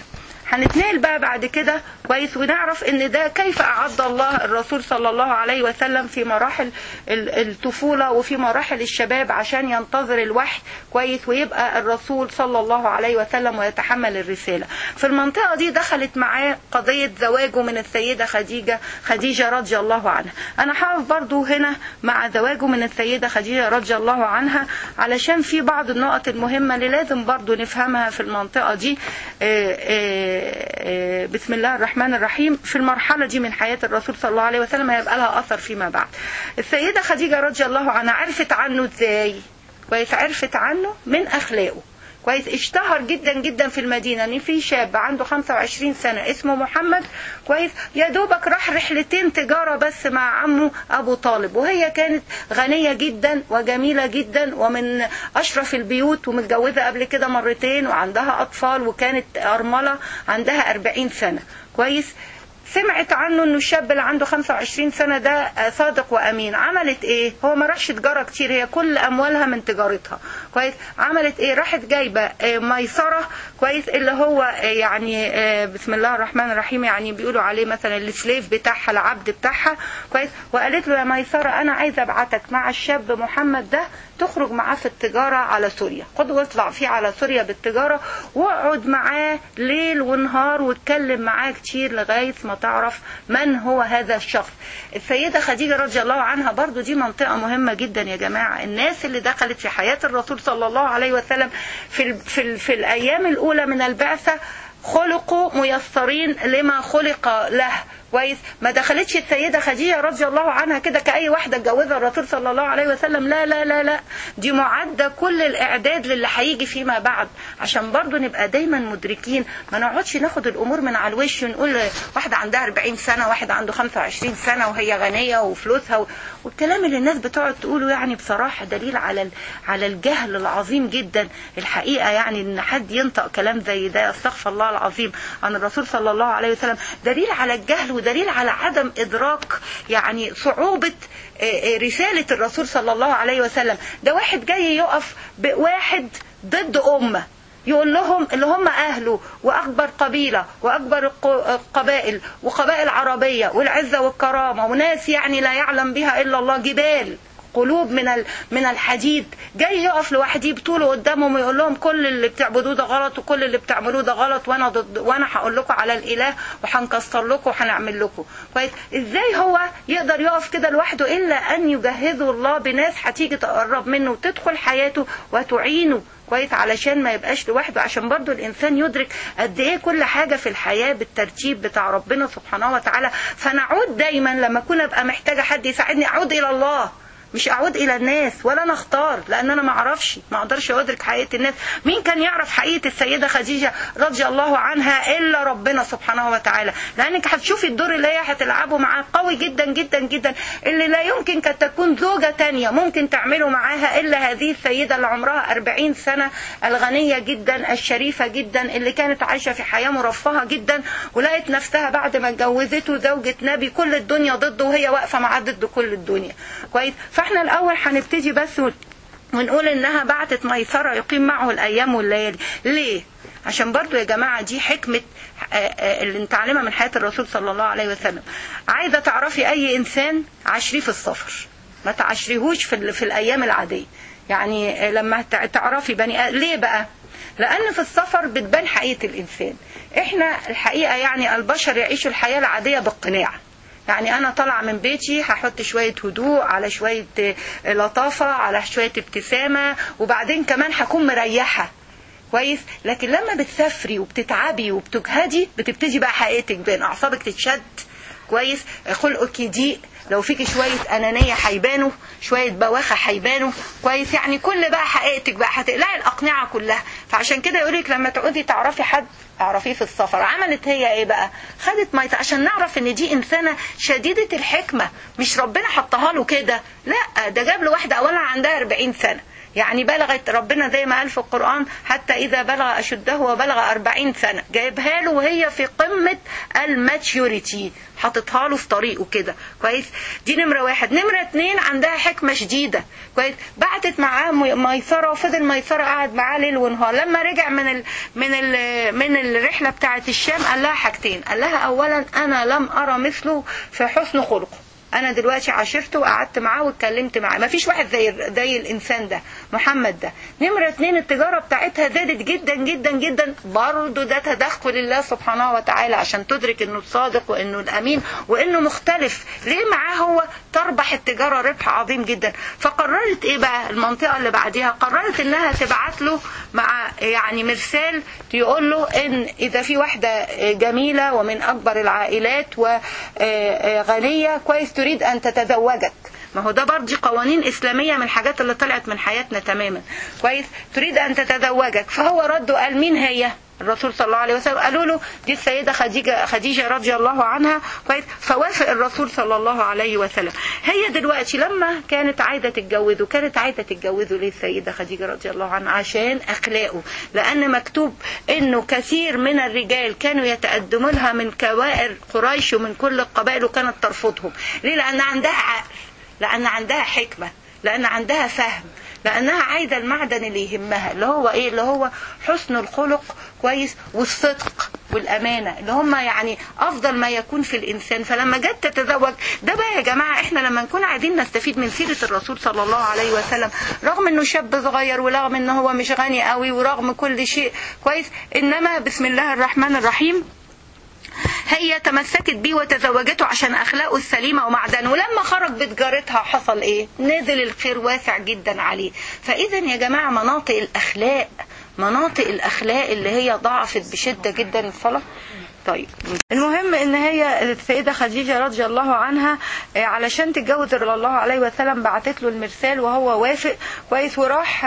هنتنقل بقى بعد كده كويس ونعرف ان ده كيف اعد الله الرسول صلى الله عليه وسلم في مراحل الطفوله وفي مراحل الشباب عشان ينتظر الوحي كويس ويبقى الرسول صلى الله عليه وسلم ويتحمل الرساله في المنطقه دي دخلت معاه قضيه زواجه من السيده خديجه خديجه رضي الله عنها انا هقف برضو هنا مع زواجه من السيده خديجه رضي الله عنها علشان في بعض النقط المهمه اللي لازم برضو نفهمها في المنطقه دي بسم الله الرحمن الرحيم في المرحله دي من حياه الرسول صلى الله عليه وسلم هيبقى لها اثر فيما بعد السيده خديجه رضي الله عنها عرفت عنه ازاي كويس عرفت عنه من اخلاقه كويس اشتهر جدا جدا في المدينه ان في شاب عنده 25 سنه اسمه محمد كويس يا دوبك راح رحلتين تجاره بس مع عمه ابو طالب وهي كانت غنيه جدا وجميله جدا ومن اشرف البيوت ومتجوزه قبل كده مرتين وعندها اطفال وكانت ارمله عندها 40 سنه كويس سمعت عنه انه الشاب اللي عنده 25 سنه ده صادق وامين عملت ايه هو ما راحش تجاره كتير هي كل اموالها من تجارتها كويس عملت ايه راحت جايبه ميسره كويس اللي هو يعني بسم الله الرحمن الرحيم يعني بيقولوا عليه مثلا السليف بتاعها العبد بتاعها كويس وقالت له يا ميسره انا عايزه ابعتك مع الشاب محمد ده تخرج معاه في التجارة على سوريا خد واطلع فيه على سوريا بالتجارة واقعد معاه ليل ونهار واتكلم معاه كتير لغاية ما تعرف من هو هذا الشخص السيدة خديجة رضي الله عنها برضو دي منطقة مهمة جدا يا جماعة الناس اللي دخلت في حياة الرسول صلى الله عليه وسلم في, ال في, ال في الأيام الأولى من البعثة خلقوا ميسرين لما خلق له كويس ما دخلتش السيدة خديجة رضي الله عنها كده كأي واحدة اتجوزها الرسول صلى الله عليه وسلم لا لا لا لا دي معدة كل الإعداد للي هيجي فيما بعد عشان برضو نبقى دايما مدركين ما نقعدش ناخد الأمور من على الوش ونقول واحدة عندها 40 سنة واحد عنده 25 سنة وهي غنية وفلوسها و... والكلام اللي الناس بتقعد تقوله يعني بصراحة دليل على على الجهل العظيم جدا الحقيقة يعني إن حد ينطق كلام زي ده استغفر الله العظيم عن الرسول صلى الله عليه وسلم دليل على الجهل ودليل على عدم إدراك يعني صعوبة رسالة الرسول صلى الله عليه وسلم ده واحد جاي يقف بواحد ضد أمة يقول لهم اللي هم أهله وأكبر قبيلة وأكبر القبائل وقبائل عربية والعزة والكرامة وناس يعني لا يعلم بها إلا الله جبال قلوب من من الحديد جاي يقف لوحده بطوله قدامهم ويقول لهم كل اللي بتعبدوه ده غلط وكل اللي بتعملوه ده غلط وانا ضد وانا هقول لكم على الاله وهنكسر لكم وهنعمل لكم كويس ازاي هو يقدر يقف كده لوحده الا ان يجهزه الله بناس هتيجي تقرب منه وتدخل حياته وتعينه كويس علشان ما يبقاش لوحده عشان برضو الانسان يدرك قد ايه كل حاجه في الحياه بالترتيب بتاع ربنا سبحانه وتعالى فنعود دايما لما اكون ابقى محتاجه حد يساعدني اعود الى الله مش اعود الى الناس ولا انا اختار لان انا ما اعرفش ما اقدرش ادرك حقيقه الناس مين كان يعرف حقيقه السيده خديجه رضي الله عنها الا ربنا سبحانه وتعالى لانك هتشوفي الدور اللي هي هتلعبه معاه قوي جدا جدا جدا اللي لا يمكن كانت تكون زوجه تانية ممكن تعمله معاها الا هذه السيده اللي عمرها 40 سنه الغنيه جدا الشريفه جدا اللي كانت عايشه في حياه مرفهه جدا ولقت نفسها بعد ما اتجوزته زوجة نبي كل الدنيا ضده وهي واقفه معاه ضد كل الدنيا كويس فاحنا الاول هنبتدي بس ونقول انها بعتت ميسره يقيم معه الايام والليالي ليه عشان برضو يا جماعة دي حكمة اللي نتعلمها من حياة الرسول صلى الله عليه وسلم عايزة تعرفي أي إنسان عشريه في السفر ما تعشريهوش في, في الأيام العادية يعني لما تعرفي بني ليه بقى لأن في السفر بتبان حقيقة الإنسان إحنا الحقيقة يعني البشر يعيشوا الحياة العادية بالقناع يعني انا طالعه من بيتي هحط شويه هدوء على شويه لطافه على شويه ابتسامه وبعدين كمان هكون مريحه كويس لكن لما بتسافري وبتتعبي وبتجهدي بتبتدي بقى حقيقتك بين اعصابك تتشد كويس خلقك يضيق لو فيكي شوية أنانية هيبانوا شوية بواخة هيبانوا كويس يعني كل بقى حقيقتك بقى هتقلعي الأقنعة كلها فعشان كده يقولك لما تقعدي تعرفي حد اعرفيه في السفر عملت هي ايه بقى خدت ميت عشان نعرف ان دي انسانة شديدة الحكمة مش ربنا حطها له كده لا ده جاب له واحدة اولا عندها 40 سنة يعني بلغت ربنا زي ما قال في القرآن حتى إذا بلغ أشده وبلغ أربعين سنة جايبها له وهي في قمة الماتيوريتي حاططها له في طريقه كده كويس دي نمرة واحد نمرة اتنين عندها حكمة شديدة كويس بعتت معاه ميسرة وفضل ميسرة قعد معاه ليل ونهار لما رجع من ال من ال من الرحلة بتاعة الشام قال لها حاجتين قال لها أولا أنا لم أرى مثله في حسن خلقه انا دلوقتي عاشرته وقعدت معاه واتكلمت معاه مفيش واحد زي زي الانسان ده محمد ده نمره اتنين التجاره بتاعتها زادت جدا جدا جدا برضه ده تدخل الله سبحانه وتعالى عشان تدرك انه الصادق وانه الامين وانه مختلف ليه معاه هو تربح التجاره ربح عظيم جدا فقررت ايه بقى المنطقه اللي بعديها قررت انها تبعت له مع يعني مرسال يقول له ان اذا في واحده جميله ومن اكبر العائلات وغنيه كويس تريد أن تتزوجك ما هو ده برضه قوانين إسلامية من الحاجات اللي طلعت من حياتنا تماما كويس تريد أن تتزوجك فهو رد وقال مين هي الرسول صلى الله عليه وسلم قالوا له دي السيدة خديجة, خديجة رضي الله عنها كويس فوافق الرسول صلى الله عليه وسلم هي دلوقتي لما كانت عايزة تتجوزه كانت عايزة تتجوزه ليه السيدة خديجة رضي الله عنها عشان أخلاقه لأن مكتوب إنه كثير من الرجال كانوا يتقدموا لها من كوائر قريش ومن كل القبائل وكانت ترفضهم ليه لأن عندها عقل لأن عندها حكمة لأن عندها فهم لانها عايزه المعدن اللي يهمها اللي هو ايه اللي هو حسن الخلق كويس والصدق والامانه اللي هم يعني افضل ما يكون في الانسان فلما جت تتزوج ده بقى يا جماعه احنا لما نكون عايزين نستفيد من سيره الرسول صلى الله عليه وسلم رغم انه شاب صغير ورغم انه هو مش غني قوي ورغم كل شيء كويس انما بسم الله الرحمن الرحيم هي تمسكت بيه وتزوجته عشان اخلاقه السليمه ومعدنه ولما خرج بتجارتها حصل ايه نزل الخير واسع جدا عليه فاذا يا جماعه مناطق الاخلاق مناطق الاخلاق اللي هي ضعفت بشده جدا الصلاه طيب المهم ان هي السيده خديجه رضي الله عنها علشان تتجوز رضي الله عليه وسلم بعتت له المرسال وهو وافق كويس وراح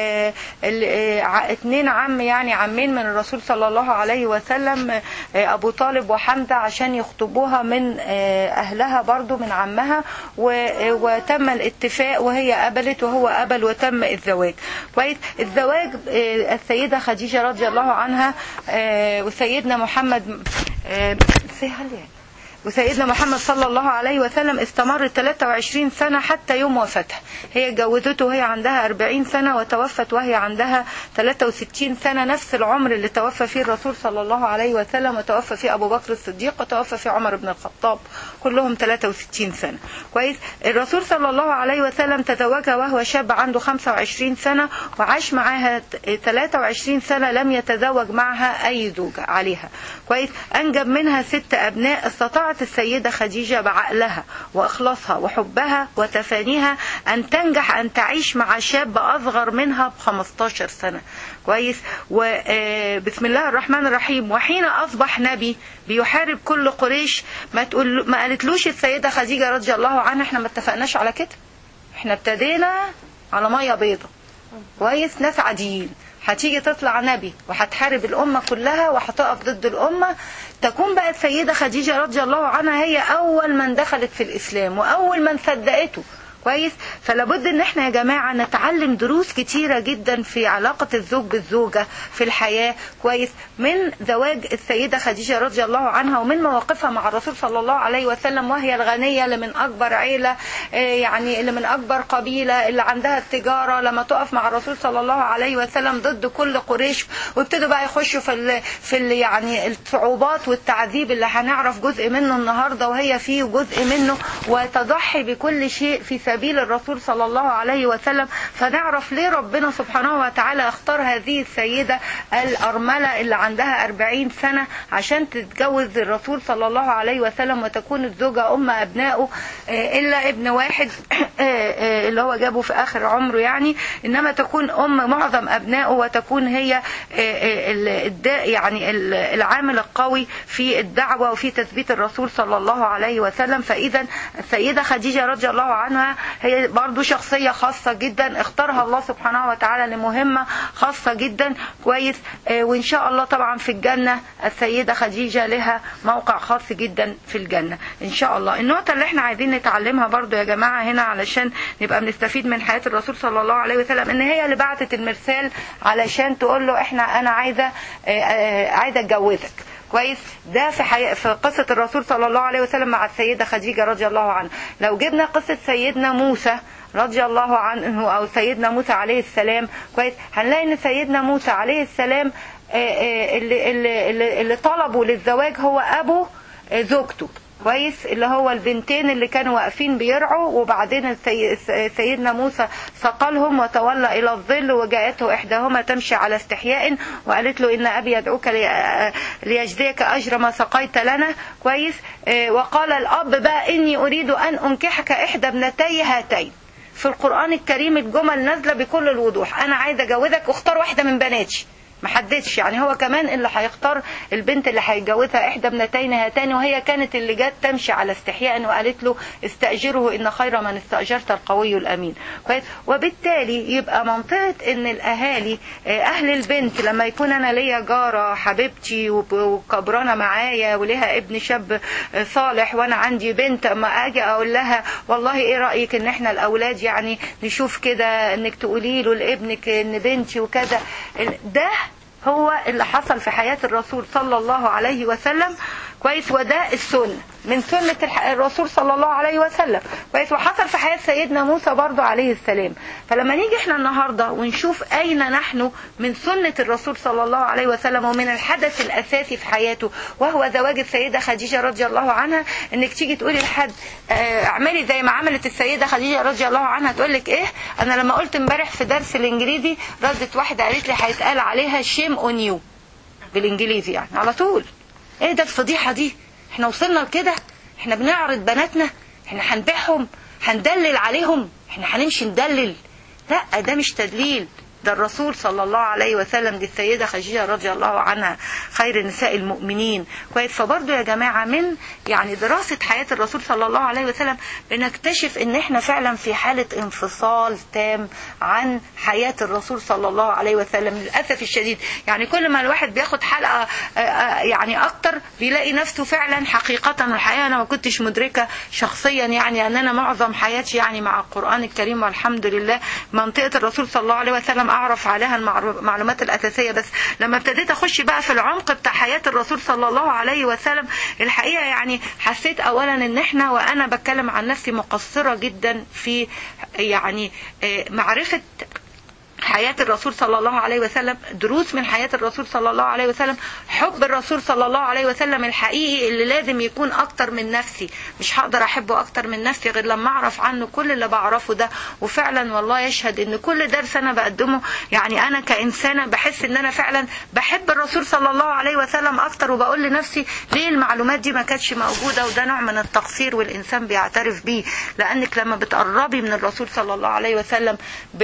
اتنين عم يعني عمين من الرسول صلى الله عليه وسلم ابو طالب وحمزه عشان يخطبوها من اهلها برضو من عمها وتم الاتفاق وهي قبلت وهو قبل وتم الزواج كويس الزواج السيده خديجه رضي الله عنها وسيدنا محمد وسيدنا محمد صلى الله عليه وسلم استمر 23 سنة حتى يوم وفاتها هي جوزته وهي عندها 40 سنة وتوفت وهي عندها 63 سنة نفس العمر اللي توفى فيه الرسول صلى الله عليه وسلم وتوفى فيه أبو بكر الصديق وتوفى فيه عمر بن الخطاب كلهم 63 سنة كويس الرسول صلى الله عليه وسلم تزوجها وهو شاب عنده 25 سنة وعاش معاها 23 سنة لم يتزوج معها أي زوجة عليها كويس أنجب منها ست أبناء استطاعت السيدة خديجة بعقلها وإخلاصها وحبها وتفانيها أن تنجح أن تعيش مع شاب أصغر منها ب 15 سنة كويس وبسم الله الرحمن الرحيم وحين أصبح نبي بيحارب كل قريش ما تقول ما قالتلوش السيدة خديجة رضي الله عنها احنا ما اتفقناش على كده احنا ابتدينا على مية بيضة كويس ناس عاديين هتيجي تطلع نبي وهتحارب الأمة كلها وهتقف ضد الأمة تكون بقى السيدة خديجة رضي الله عنها هي أول من دخلت في الإسلام وأول من صدقته كويس فلابد ان احنا يا جماعة نتعلم دروس كتيرة جدا في علاقة الزوج بالزوجة في الحياة كويس من زواج السيدة خديجة رضي الله عنها ومن مواقفها مع الرسول صلى الله عليه وسلم وهي الغنية اللي من اكبر عيلة يعني اللي من اكبر قبيلة اللي عندها التجارة لما تقف مع الرسول صلى الله عليه وسلم ضد كل قريش وابتدوا بقى يخشوا في ال في ال يعني الصعوبات والتعذيب اللي هنعرف جزء منه النهارده وهي فيه جزء منه وتضحي بكل شيء في سبيل الرسول صلى الله عليه وسلم فنعرف ليه ربنا سبحانه وتعالى اختار هذه السيدة الأرملة اللي عندها أربعين سنة عشان تتجوز الرسول صلى الله عليه وسلم وتكون الزوجة أم أبنائه إلا ابن واحد اللي هو جابه في آخر عمره يعني إنما تكون أم معظم أبنائه وتكون هي يعني العامل القوي في الدعوة وفي تثبيت الرسول صلى الله عليه وسلم فإذا السيدة خديجة رضي الله عنها هي برضو شخصية خاصة جدا اختارها الله سبحانه وتعالى لمهمة خاصة جدا كويس اه وان شاء الله طبعا في الجنة السيدة خديجة لها موقع خاص جدا في الجنة ان شاء الله النقطة اللي احنا عايزين نتعلمها برضو يا جماعة هنا علشان علشان نبقى بنستفيد من حياه الرسول صلى الله عليه وسلم ان هي اللي بعتت المرسال علشان تقول له احنا انا عايزه عايزه اتجوزك كويس ده في حي... في قصة الرسول صلى الله عليه وسلم مع السيدة خديجة رضي الله عنها لو جبنا قصة سيدنا موسى رضي الله عنه او سيدنا موسى عليه السلام كويس هنلاقي ان سيدنا موسى عليه السلام اللي, اللي, اللي, اللي طلبوا للزواج هو ابو زوجته كويس اللي هو البنتين اللي كانوا واقفين بيرعوا وبعدين السي... سيدنا موسى سقلهم وتولى الى الظل وجاءته احداهما تمشي على استحياء وقالت له ان ابي يدعوك لي... ليجزيك اجر ما سقيت لنا كويس وقال الاب بقى اني اريد ان انكحك احدى ابنتي هاتين في القران الكريم الجمل نازله بكل الوضوح انا عايزه اجوزك اختار واحده من بناتي ما حددش يعني هو كمان اللي هيختار البنت اللي هيتجوزها احدى ابنتين هاتان وهي كانت اللي جت تمشي على استحياء وقالت له استاجره ان خير من استاجرت القوي الامين كويس وبالتالي يبقى منطقه ان الاهالي اهل البنت لما يكون انا ليا جاره حبيبتي وكبرانه معايا وليها ابن شاب صالح وانا عندي بنت اما اجي اقول لها والله ايه رايك ان احنا الاولاد يعني نشوف كده انك تقولي له لابنك ان بنتي وكذا ده هو اللي حصل في حياة الرسول صلى الله عليه وسلم كويس وده السنة من سنة الرسول صلى الله عليه وسلم كويس وحصل في حياة سيدنا موسى برضو عليه السلام فلما نيجي احنا النهاردة ونشوف أين نحن من سنة الرسول صلى الله عليه وسلم ومن الحدث الأساسي في حياته وهو زواج السيدة خديجة رضي الله عنها انك تيجي تقولي لحد اعملي زي ما عملت السيدة خديجة رضي الله عنها تقول لك ايه انا لما قلت امبارح في درس الانجليزي ردت واحدة قالت لي هيتقال عليها شيم اون يو بالانجليزي يعني على طول ايه ده الفضيحة دي احنا وصلنا لكده احنا بنعرض بناتنا احنا هنبيعهم هندلل عليهم احنا هنمشي ندلل لا ده مش تدليل ده الرسول صلى الله عليه وسلم دي السيدة خديجة رضي الله عنها خير نساء المؤمنين كويس فبرضه يا جماعة من يعني دراسة حياة الرسول صلى الله عليه وسلم بنكتشف ان احنا فعلا في حالة انفصال تام عن حياة الرسول صلى الله عليه وسلم للأسف الشديد يعني كل ما الواحد بياخد حلقة يعني اكتر بيلاقي نفسه فعلا حقيقة الحقيقة انا ما كنتش مدركة شخصيا يعني ان انا معظم حياتي يعني مع القرآن الكريم والحمد لله منطقة الرسول صلى الله عليه وسلم اعرف عليها المعلومات الاساسيه بس لما ابتديت اخش بقى في العمق بتاع حياه الرسول صلى الله عليه وسلم الحقيقه يعني حسيت اولا ان احنا وانا بتكلم عن نفسي مقصره جدا في يعني معرفه حياة الرسول صلى الله عليه وسلم دروس من حياة الرسول صلى الله عليه وسلم حب الرسول صلى الله عليه وسلم الحقيقي اللي لازم يكون أكتر من نفسي مش هقدر أحبه أكتر من نفسي غير لما أعرف عنه كل اللي بعرفه ده وفعلا والله يشهد إن كل درس أنا بقدمه يعني أنا كإنسانة بحس إن أنا فعلا بحب الرسول صلى الله عليه وسلم أكتر وبقول لنفسي ليه المعلومات دي ما كانتش موجودة وده نوع من التقصير والإنسان بيعترف بيه لأنك لما بتقربي من الرسول صلى الله عليه وسلم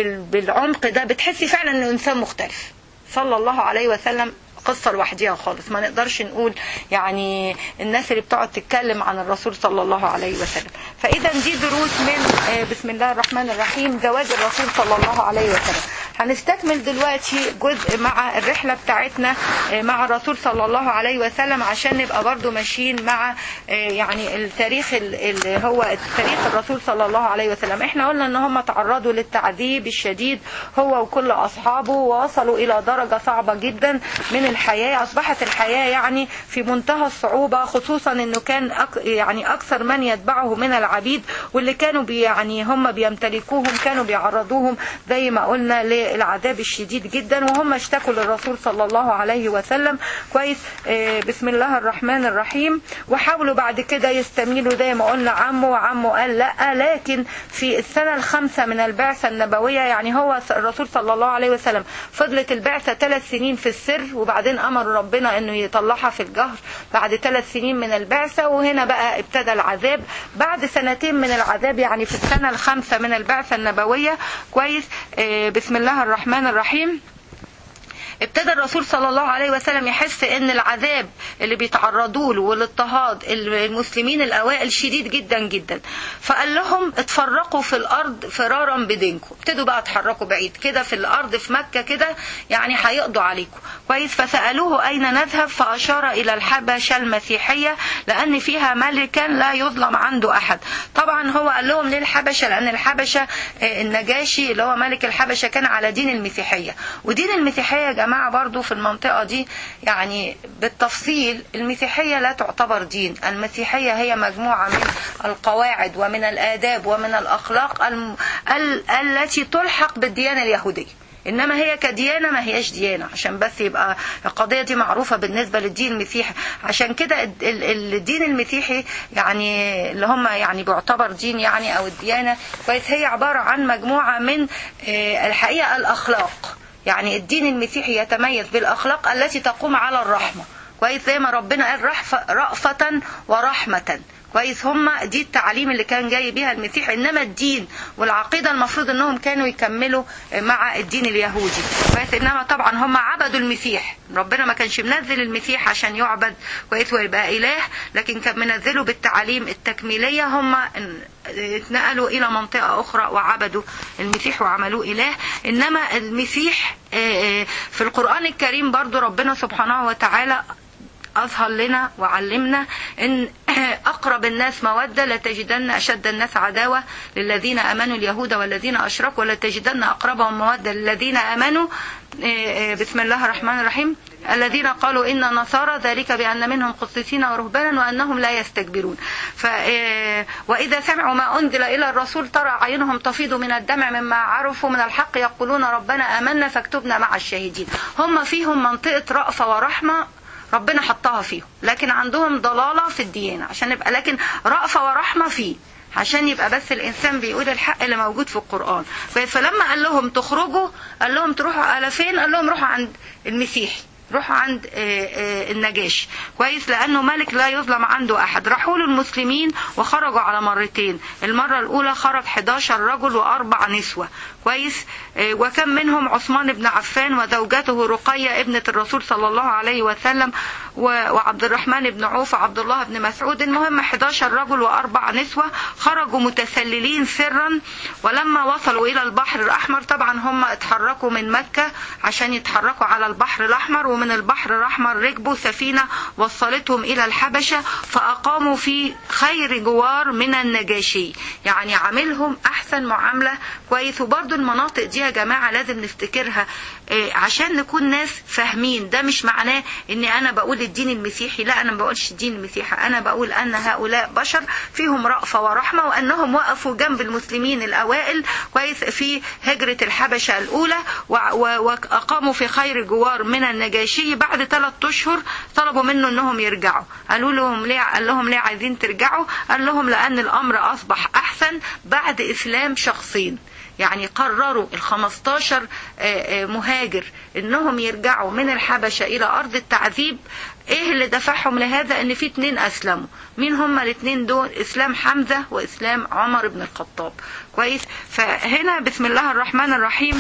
بالعمق ده بتحسي فعلا انه انسان مختلف صلى الله عليه وسلم قصة لوحديها خالص ما نقدرش نقول يعني الناس اللي بتقعد تتكلم عن الرسول صلى الله عليه وسلم فإذا دي دروس من بسم الله الرحمن الرحيم زواج الرسول صلى الله عليه وسلم هنستكمل دلوقتي جزء مع الرحلة بتاعتنا مع الرسول صلى الله عليه وسلم عشان نبقى برضو ماشيين مع يعني التاريخ اللي هو تاريخ الرسول صلى الله عليه وسلم احنا قلنا ان هم تعرضوا للتعذيب الشديد هو وكل اصحابه ووصلوا الى درجة صعبة جدا من الحياة اصبحت الحياة يعني في منتهى الصعوبة خصوصا انه كان أك يعني اكثر من يتبعه من العبيد واللي كانوا بي يعني هم بيمتلكوهم كانوا بيعرضوهم زي ما قلنا العذاب الشديد جدا وهم اشتكوا للرسول صلى الله عليه وسلم كويس بسم الله الرحمن الرحيم وحاولوا بعد كده يستميلوا زي ما قلنا عمه وعمه قال لا لكن في السنة الخامسة من البعثة النبوية يعني هو الرسول صلى الله عليه وسلم فضلت البعثة ثلاث سنين في السر وبعدين أمر ربنا أنه يطلعها في الجهر بعد ثلاث سنين من البعثة وهنا بقى ابتدى العذاب بعد سنتين من العذاب يعني في السنة الخامسة من البعثة النبوية كويس بسم الله الرحمن الرحيم ابتدى الرسول صلى الله عليه وسلم يحس ان العذاب اللي بيتعرضوا له والاضطهاد المسلمين الاوائل شديد جدا جدا فقال لهم اتفرقوا في الارض فرارا بدينكم ابتدوا بقى اتحركوا بعيد كده في الارض في مكه كده يعني هيقضوا عليكم كويس فسالوه اين نذهب فاشار الى الحبشه المسيحيه لان فيها ملكا لا يظلم عنده احد طبعا هو قال لهم ليه الحبشه لان الحبشه النجاشي اللي هو ملك الحبشه كان على دين المسيحيه ودين المسيحيه يا جماعه برضو في المنطقه دي يعني بالتفصيل المسيحيه لا تعتبر دين المسيحيه هي مجموعه من القواعد ومن الاداب ومن الاخلاق الم... ال... التي تلحق بالديانه اليهوديه انما هي كديانه ما هياش ديانه عشان بس يبقى القضيه دي معروفه بالنسبه للدين المسيحي عشان كده الدين المسيحي يعني اللي هم يعني بيعتبر دين يعني او الديانه كويس هي عباره عن مجموعه من الحقيقه الاخلاق يعني الدين المسيحي يتميز بالاخلاق التي تقوم على الرحمه كويس زي ما ربنا قال رأفة ورحمة كويس هم دي التعاليم اللي كان جاي بيها المسيح انما الدين والعقيده المفروض انهم كانوا يكملوا مع الدين اليهودي كويس انما طبعا هم عبدوا المسيح ربنا ما كانش منزل المسيح عشان يعبد كويس ويبقى اله لكن كان منزله بالتعاليم التكميليه هم اتنقلوا الى منطقه اخرى وعبدوا المسيح وعملوه اله انما المسيح في القران الكريم برضو ربنا سبحانه وتعالى أظهر لنا وعلمنا أن أقرب الناس مودة لتجدن أشد الناس عداوة للذين أمنوا اليهود والذين أشركوا ولتجدن أقربهم مودة للذين أمنوا بسم الله الرحمن الرحيم الذين قالوا إن نصارى ذلك بأن منهم قسيسين ورهبانا وأنهم لا يستكبرون ف وإذا سمعوا ما أنزل إلى الرسول ترى عينهم تفيض من الدمع مما عرفوا من الحق يقولون ربنا آمنا فاكتبنا مع الشاهدين هم فيهم منطقة رأفة ورحمة ربنا حطها فيهم لكن عندهم ضلالة في الديانة عشان يبقى لكن رأفة ورحمة فيه عشان يبقى بس الإنسان بيقول الحق اللي موجود في القرآن فلما قال لهم تخرجوا قال لهم تروحوا على فين قال لهم روحوا عند المسيحي روحوا عند النجاشي كويس لانه ملك لا يظلم عنده احد راحوا له المسلمين وخرجوا على مرتين المره الاولى خرج 11 رجل واربع نسوه كويس وكان منهم عثمان بن عفان وزوجته رقيه ابنه الرسول صلى الله عليه وسلم وعبد الرحمن بن عوف وعبد الله بن مسعود المهم 11 رجل واربع نسوه خرجوا متسللين سرا ولما وصلوا الى البحر الاحمر طبعا هم اتحركوا من مكه عشان يتحركوا على البحر الاحمر ومن البحر الأحمر ركبوا سفينة وصلتهم إلى الحبشة فأقاموا في خير جوار من النجاشي يعني عاملهم أحسن معاملة كويس وبرضو المناطق دي يا جماعة لازم نفتكرها عشان نكون ناس فاهمين ده مش معناه اني انا بقول الدين المسيحي لا انا ما بقولش الدين المسيحي انا بقول ان هؤلاء بشر فيهم رأفة ورحمة وانهم وقفوا جنب المسلمين الاوائل كويس في هجرة الحبشة الاولى واقاموا في خير جوار من النجاشي بعد ثلاث اشهر طلبوا منه انهم يرجعوا قالوا لهم ليه قال لهم ليه عايزين ترجعوا قال لهم لان الامر اصبح احسن بعد اسلام شخصين يعني قرروا ال 15 مهاجر انهم يرجعوا من الحبشة الى ارض التعذيب ايه اللي دفعهم لهذا ان في اتنين اسلموا مين هما الاتنين دول اسلام حمزة واسلام عمر بن الخطاب كويس فهنا بسم الله الرحمن الرحيم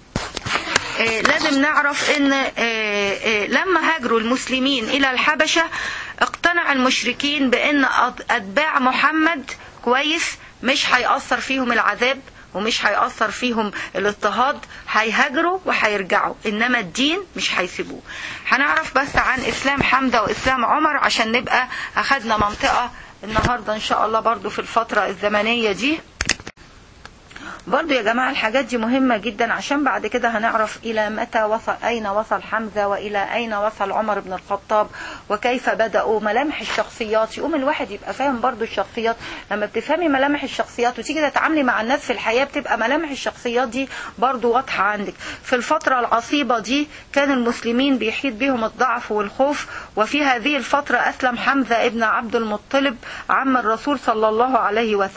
لازم نعرف ان لما هاجروا المسلمين الى الحبشة اقتنع المشركين بان اتباع محمد كويس مش هيأثر فيهم العذاب ومش هيأثر فيهم الاضطهاد هيهاجروا وهيرجعوا انما الدين مش هيسيبوه هنعرف بس عن اسلام حمزة واسلام عمر عشان نبقى اخدنا منطقة النهاردة ان شاء الله برضو في الفترة الزمنية دي برضو يا جماعة الحاجات دي مهمة جدا عشان بعد كده هنعرف إلى متى وصل أين وصل حمزة وإلى أين وصل عمر بن الخطاب وكيف بدأوا ملامح الشخصيات يقوم الواحد يبقى فاهم برضو الشخصيات لما بتفهمي ملامح الشخصيات وتيجي تتعاملي مع الناس في الحياة بتبقى ملامح الشخصيات دي برضو واضحة عندك في الفترة العصيبة دي كان المسلمين بيحيط بهم الضعف والخوف وفي هذه الفترة أسلم حمزة ابن عبد المطلب عم الرسول صلى الله عليه وسلم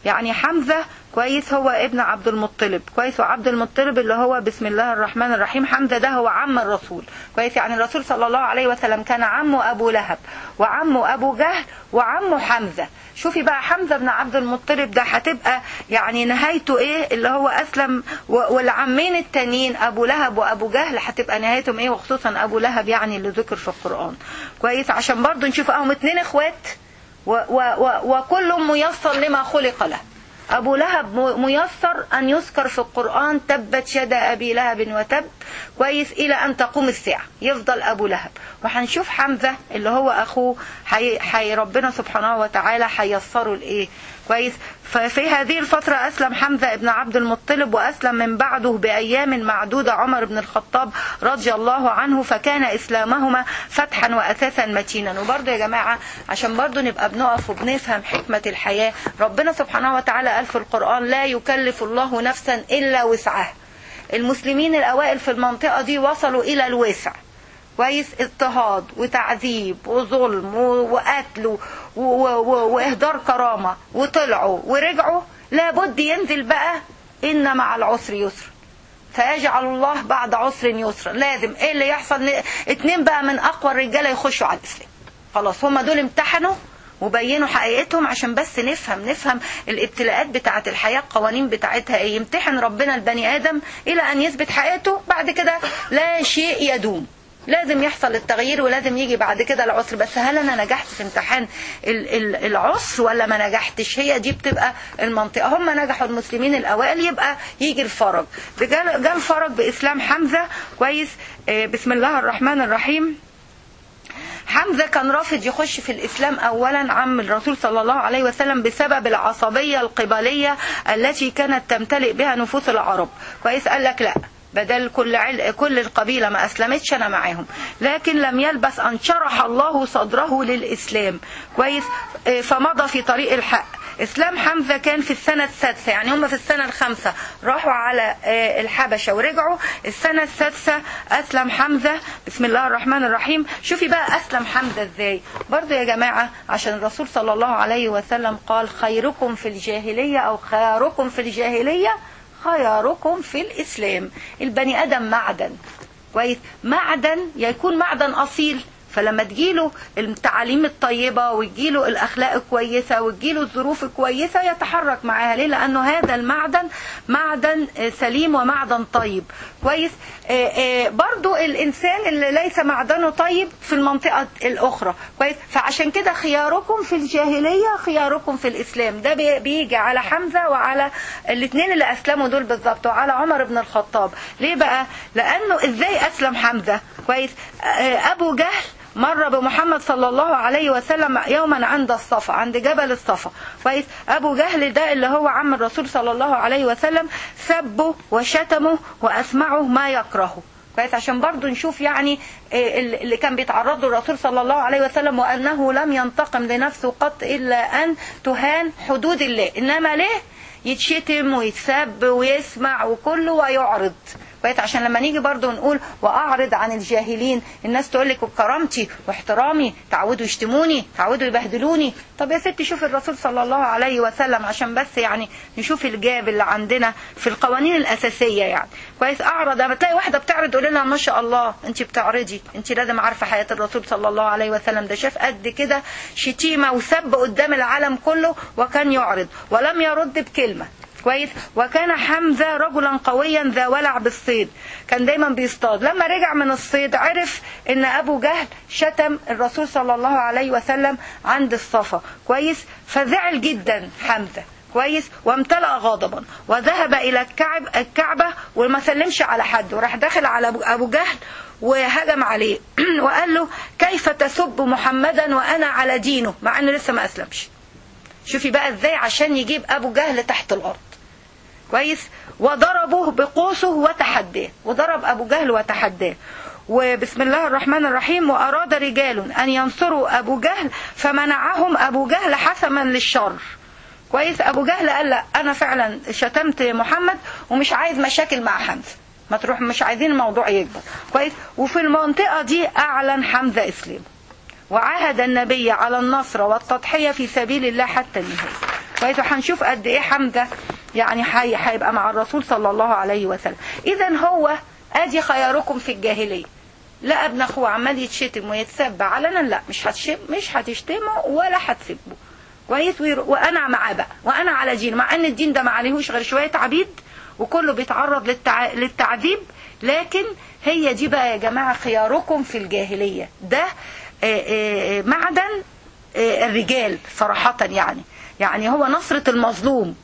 يعني حمزة كويس هو ابن عبد المطلب كويس وعبد المطلب اللي هو بسم الله الرحمن الرحيم حمزة ده هو عم الرسول كويس يعني الرسول صلى الله عليه وسلم كان عمه أبو لهب وعمه أبو جهل وعمه حمزة شوفي بقى حمزة بن عبد المطلب ده هتبقى يعني نهايته ايه اللي هو اسلم والعمين التانيين ابو لهب وابو جهل هتبقى نهايتهم ايه وخصوصا ابو لهب يعني اللي ذكر في القرآن كويس عشان برضو نشوف اهم اتنين اخوات و و و وكل ميسر لما خلق له أبو لهب ميسر أن يذكر في القرآن تبت يد أبي لهب وتب كويس إلى أن تقوم الساعة يفضل أبو لهب وهنشوف حمزة اللي هو أخوه حي, حي ربنا سبحانه وتعالى هيسره الإيه كويس ففي هذه الفترة أسلم حمزة ابن عبد المطلب وأسلم من بعده بأيام معدودة عمر بن الخطاب رضي الله عنه فكان إسلامهما فتحا وأساسا متينا وبرضه يا جماعة عشان برضه نبقى بنقف وبنفهم حكمة الحياة ربنا سبحانه وتعالى قال في القرآن لا يكلف الله نفسا إلا وسعها المسلمين الأوائل في المنطقة دي وصلوا إلى الوسع كويس اضطهاد وتعذيب وظلم وقتل واهدار كرامه وطلعوا ورجعوا لابد ينزل بقى ان مع العسر يسر فيجعل الله بعد عسر يسرا لازم ايه اللي يحصل اتنين بقى من اقوى الرجاله يخشوا على الاسلام خلاص هم دول امتحنوا وبينوا حقيقتهم عشان بس نفهم نفهم الابتلاءات بتاعة الحياة القوانين بتاعتها ايه يمتحن ربنا البني ادم الى ان يثبت حقيقته بعد كده لا شيء يدوم لازم يحصل التغيير ولازم يجي بعد كده العسر بس هل انا نجحت في امتحان العسر ولا ما نجحتش هي دي بتبقى المنطقه هم نجحوا المسلمين الاوائل يبقى يجي الفرج جاء الفرج باسلام حمزه كويس بسم الله الرحمن الرحيم حمزة كان رافض يخش في الإسلام أولا عم الرسول صلى الله عليه وسلم بسبب العصبية القبلية التي كانت تمتلئ بها نفوس العرب كويس قال لك لا بدل كل عل... كل القبيله ما اسلمتش انا معاهم لكن لم يلبس ان شرح الله صدره للاسلام كويس فمضى في طريق الحق اسلام حمزه كان في السنه السادسه يعني هم في السنه الخامسه راحوا على الحبشه ورجعوا السنه السادسه اسلم حمزه بسم الله الرحمن الرحيم شوفي بقى اسلم حمزه ازاي برضو يا جماعه عشان الرسول صلى الله عليه وسلم قال خيركم في الجاهليه او خياركم في الجاهليه خياركم في الإسلام البني آدم معدن كويس معدن يكون معدن أصيل فلما تجيله التعاليم الطيبة وتجيله الأخلاق الكويسة وتجيله الظروف الكويسة يتحرك معاها ليه لأنه هذا المعدن معدن سليم ومعدن طيب كويس برضو الإنسان اللي ليس معدنه طيب في المنطقة الأخرى كويس فعشان كده خياركم في الجاهلية خياركم في الإسلام ده بيجي على حمزة وعلى الاثنين اللي أسلموا دول بالظبط وعلى عمر بن الخطاب ليه بقى لأنه إزاي أسلم حمزة كويس أبو جهل مر بمحمد صلى الله عليه وسلم يوما عند الصفا عند جبل الصفا كويس ابو جهل ده اللي هو عم الرسول صلى الله عليه وسلم سبه وشتمه واسمعه ما يكرهه كويس عشان برضو نشوف يعني اللي كان بيتعرض له الرسول صلى الله عليه وسلم وانه لم ينتقم لنفسه قط الا ان تهان حدود الله انما ليه يتشتم ويتسب ويسمع وكله ويعرض كويس عشان لما نيجي برضو نقول واعرض عن الجاهلين الناس تقول لك بكرامتي واحترامي تعودوا يشتموني تعودوا يبهدلوني طب يا ستي شوف الرسول صلى الله عليه وسلم عشان بس يعني نشوف الجاب اللي عندنا في القوانين الاساسيه يعني كويس اعرض لما تلاقي واحده بتعرض تقول لها ما شاء الله انت بتعرضي انت لازم عارفه حياه الرسول صلى الله عليه وسلم ده شاف قد كده شتيمه وسب قدام العالم كله وكان يعرض ولم يرد بكلمه كويس وكان حمزة رجلا قويا ذا ولع بالصيد كان دايما بيصطاد لما رجع من الصيد عرف ان ابو جهل شتم الرسول صلى الله عليه وسلم عند الصفا كويس فزعل جدا حمزة كويس وامتلأ غضبا وذهب الى الكعب الكعبة وما سلمش على حد وراح داخل على ابو جهل وهجم عليه وقال له كيف تسب محمدا وانا على دينه مع انه لسه ما اسلمش شوفي بقى ازاي عشان يجيب ابو جهل تحت الارض كويس وضربه بقوسه وتحداه وضرب ابو جهل وتحداه وبسم الله الرحمن الرحيم واراد رجال ان ينصروا ابو جهل فمنعهم ابو جهل حسما للشر كويس ابو جهل قال لا انا فعلا شتمت محمد ومش عايز مشاكل مع حمزه ما تروح مش عايزين الموضوع يكبر كويس وفي المنطقه دي اعلن حمزه اسلامه وعاهد النبي على النصر والتضحية في سبيل الله حتى النهاية كويس وهنشوف قد ايه حمزه يعني حي- هيبقى مع الرسول صلى الله عليه وسلم اذا هو ادي خياركم في الجاهليه لا ابن اخوه عمال يتشتم ويتسب علنا لا مش هتشتم مش هتشتمه ولا هتسبه كويس وير- وانا معاه بقى وانا على دين مع ان الدين ده ما عليهوش غير شويه عبيد وكله بيتعرض للتع... للتعذيب لكن هي دي بقى يا جماعه خياركم في الجاهليه ده آه، آه، معدن آه، الرجال صراحه يعني يعني هو نصره المظلوم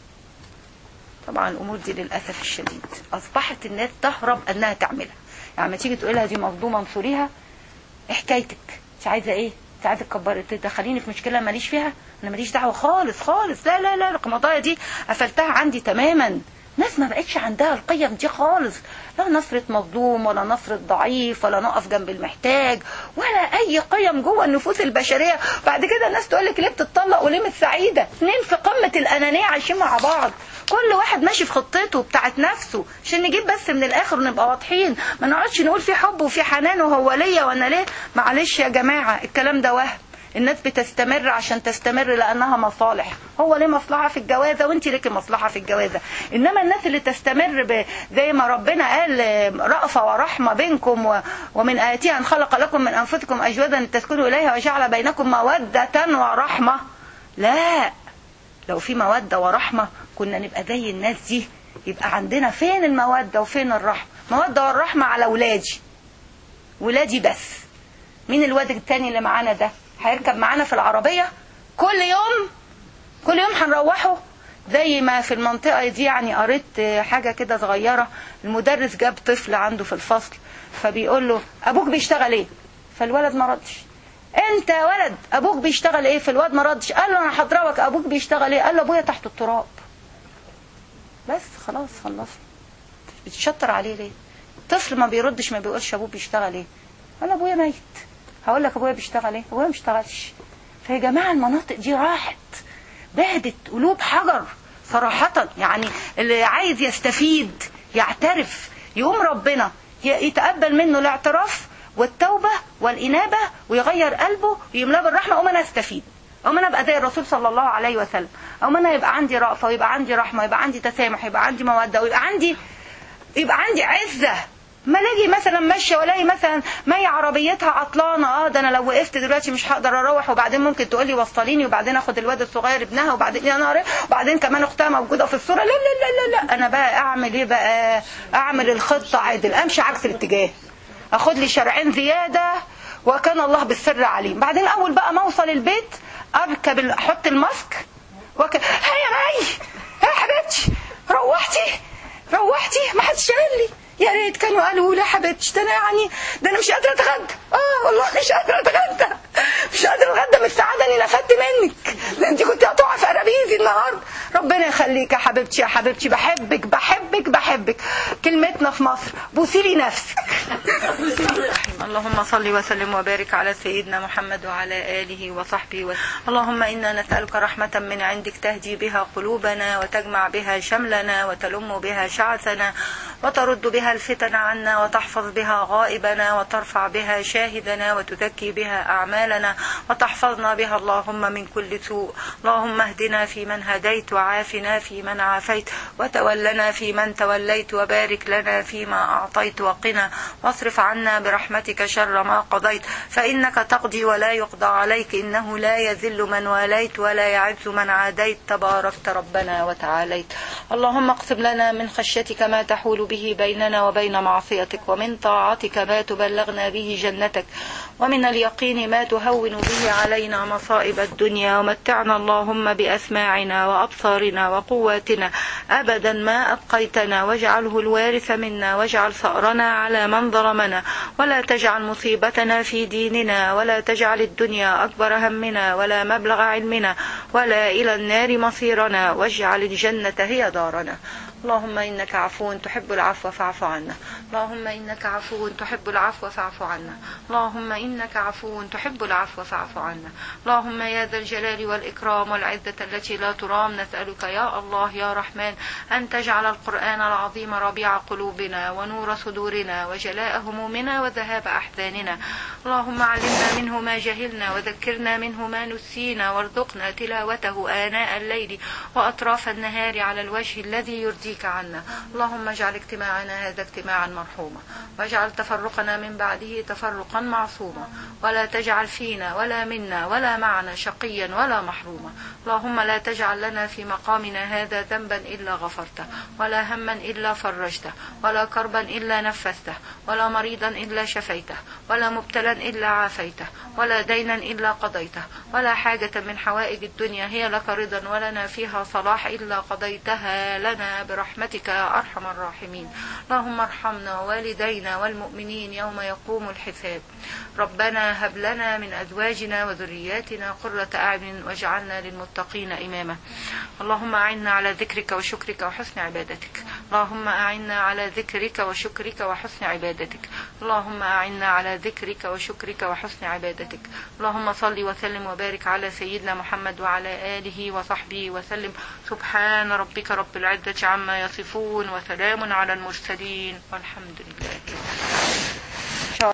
طبعا الامور دي للاسف الشديد اصبحت الناس تهرب انها تعملها يعني لما تيجي تقول لها دي مظلومه انصريها إيه حكايتك انت عايزه ايه انت عايزه تكبري تدخليني في مشكله ماليش فيها انا ماليش دعوه خالص خالص لا لا لا القضايا دي قفلتها عندي تماما ناس ما بقتش عندها القيم دي خالص لا نصرة مظلوم ولا نصرة ضعيف ولا نقف جنب المحتاج ولا اي قيم جوه النفوس البشرية بعد كده الناس تقول لك ليه بتطلق وليه مش سعيدة اثنين في قمة الانانية عايشين مع بعض كل واحد ماشي في خطته بتاعت نفسه عشان نجيب بس من الاخر ونبقى واضحين ما نقعدش نقول في حب وفي حنان وهو ليا وانا ليه معلش يا جماعة الكلام ده وهم الناس بتستمر عشان تستمر لانها مصالح هو ليه مصلحه في الجوازه وانت ليكي مصلحه في الجوازه انما الناس اللي تستمر ب... زي ما ربنا قال آه، رأفه ورحمه بينكم و... ومن اياتها ان خلق لكم من انفسكم ازواجا لتسكنوا اليها وجعل بينكم موده ورحمه لا لو في مودة ورحمة كنا نبقى زي الناس دي يبقى عندنا فين المودة وفين الرحمة مودة والرحمة على ولادي ولادي بس مين الواد التاني اللي معانا ده هيركب معانا في العربية كل يوم كل يوم هنروحه زي ما في المنطقة دي يعني قريت حاجة كده صغيرة المدرس جاب طفل عنده في الفصل فبيقول له أبوك بيشتغل إيه فالولد ما ردش انت يا ولد ابوك بيشتغل ايه فالواد ما ردش قال له انا هضربك ابوك بيشتغل ايه قال له ابويا تحت التراب بس خلاص خلصنا بتشطر عليه ليه طفل ما بيردش ما بيقولش ابوه بيشتغل ايه قال ابويا ميت هقول لك ابويا بيشتغل ايه ابويا ما بيشتغلش فيا جماعه المناطق دي راحت بهدت قلوب حجر صراحة يعني اللي عايز يستفيد يعترف يقوم ربنا ي- يتقبل منه الاعتراف والتوبة والإنابة ويغير قلبه ويملاه بالرحمة أقوم أنا أستفيد أقوم أنا أبقى زي الرسول صلى الله عليه وسلم أقوم أنا يبقى عندي رأفة ويبقى عندي رحمة ويبقى عندي تسامح ويبقى عندي مودة ويبقى عندي يبقى عندي عزة ما الاقي مثلا ماشيه والاقي مثلا مي عربيتها عطلانه اه ده انا لو وقفت دلوقتي مش هقدر اروح وبعدين ممكن تقولي وصليني وبعدين اخد الواد الصغير ابنها وبعدين يا نهار وبعدين كمان اختها موجوده في الصوره لا لا لا لا لا انا بقى اعمل ايه بقى اعمل الخطه عادل امشي عكس الاتجاه اخد لي شرعين زياده وكان الله بالسر عليم بعدين اول بقى ما اوصل البيت اركب ال- احط الماسك وك... هيا مي يا حبيبتي روحتي روحتي ما حدش قال لي يا ريت كانوا قالوا لي يا حبيبتي ده انا يعني ده انا مش قادره اتغدى اه والله مش قادره اتغدى مش قادره اتغدى من السعاده اني نفدت منك ده انت كنت هتقعي في قرابيزي النهارده ربنا يخليك يا حبيبتي يا حبيبتي بحبك بحبك بحبك كلمتنا في مصر بوسي لي نفسك اللهم صل وسلم وبارك على سيدنا محمد وعلى آله وصحبه وسلم اللهم إنا نسألك رحمة من عندك تهدي بها قلوبنا وتجمع بها شملنا وتلم بها شعثنا وترد بها الفتن عنا وتحفظ بها غائبنا وترفع بها شاهدنا وتزكي بها أعمالنا وتحفظنا بها اللهم من كل سوء اللهم اهدنا في من هديت وعافنا في من عافيت وتولنا في من توليت وبارك لنا فيما أعطيت وقنا واصرف عنا برحمتك شر ما قضيت فإنك تقضي ولا يقضى عليك إنه لا يذل من واليت ولا يعز من عاديت تباركت ربنا وتعاليت اللهم اقسم لنا من خشيتك ما تحول به بيننا وبين معصيتك ومن طاعتك ما تبلغنا به جنتك ومن اليقين ما تهون به علينا مصائب الدنيا ومتعنا اللهم بأسماعنا وأبصارنا وقواتنا أبدا ما أبقيتنا واجعله الوارث منا واجعل ثأرنا على من ظلمنا ولا تجعل مصيبتنا في ديننا ولا تجعل الدنيا أكبر همنا ولا مبلغ علمنا ولا إلى النار مصيرنا واجعل الجنة هي دارنا اللهم إنك عفو تحب العفو فاعف عنا اللهم إنك عفو تحب العفو فاعف عنا اللهم إنك عفو تحب العفو فاعف عنا اللهم يا ذا الجلال والإكرام والعزة التي لا ترام نسألك يا الله يا رحمن أن تجعل القرآن العظيم ربيع قلوبنا ونور صدورنا وجلاء همومنا وذهاب أحزاننا اللهم علمنا منه ما جهلنا وذكرنا منه ما نسينا وارزقنا تلاوته آناء الليل وأطراف النهار على الوجه الذي يرضيك عنا اللهم اجعل اجتماعنا هذا اجتماعا مرحوما واجعل تفرقنا من بعده تفرقا معصوما ولا تجعل فينا ولا منا ولا معنا شقيا ولا محروما اللهم لا تجعل لنا في مقامنا هذا ذنبا إلا غفرته ولا هما إلا فرجته ولا كربا إلا نفسته ولا مريضا إلا شفيته ولا مبتلا إلا عافيته ولا دينا إلا قضيته ولا حاجة من حوائج الدنيا هي لك رضا ولنا فيها صلاح إلا قضيتها لنا برحمتك يا أرحم الراحمين اللهم ارحمنا والدينا والمؤمنين يوم يقوم الحساب ربنا هب لنا من أزواجنا وذرياتنا قرة أعين واجعلنا للمتقين إماما اللهم أعنا على ذكرك وشكرك وحسن عبادتك اللهم أعنا على ذكرك وشكرك وحسن عبادتك اللهم أعنا على ذكرك وشكرك وحسن عبادتك اللهم صل وسلم وبارك على سيدنا محمد وعلى آله وصحبه وسلم سبحان ربك رب العزة عما يصفون وسلام على المرسلين والحمد لله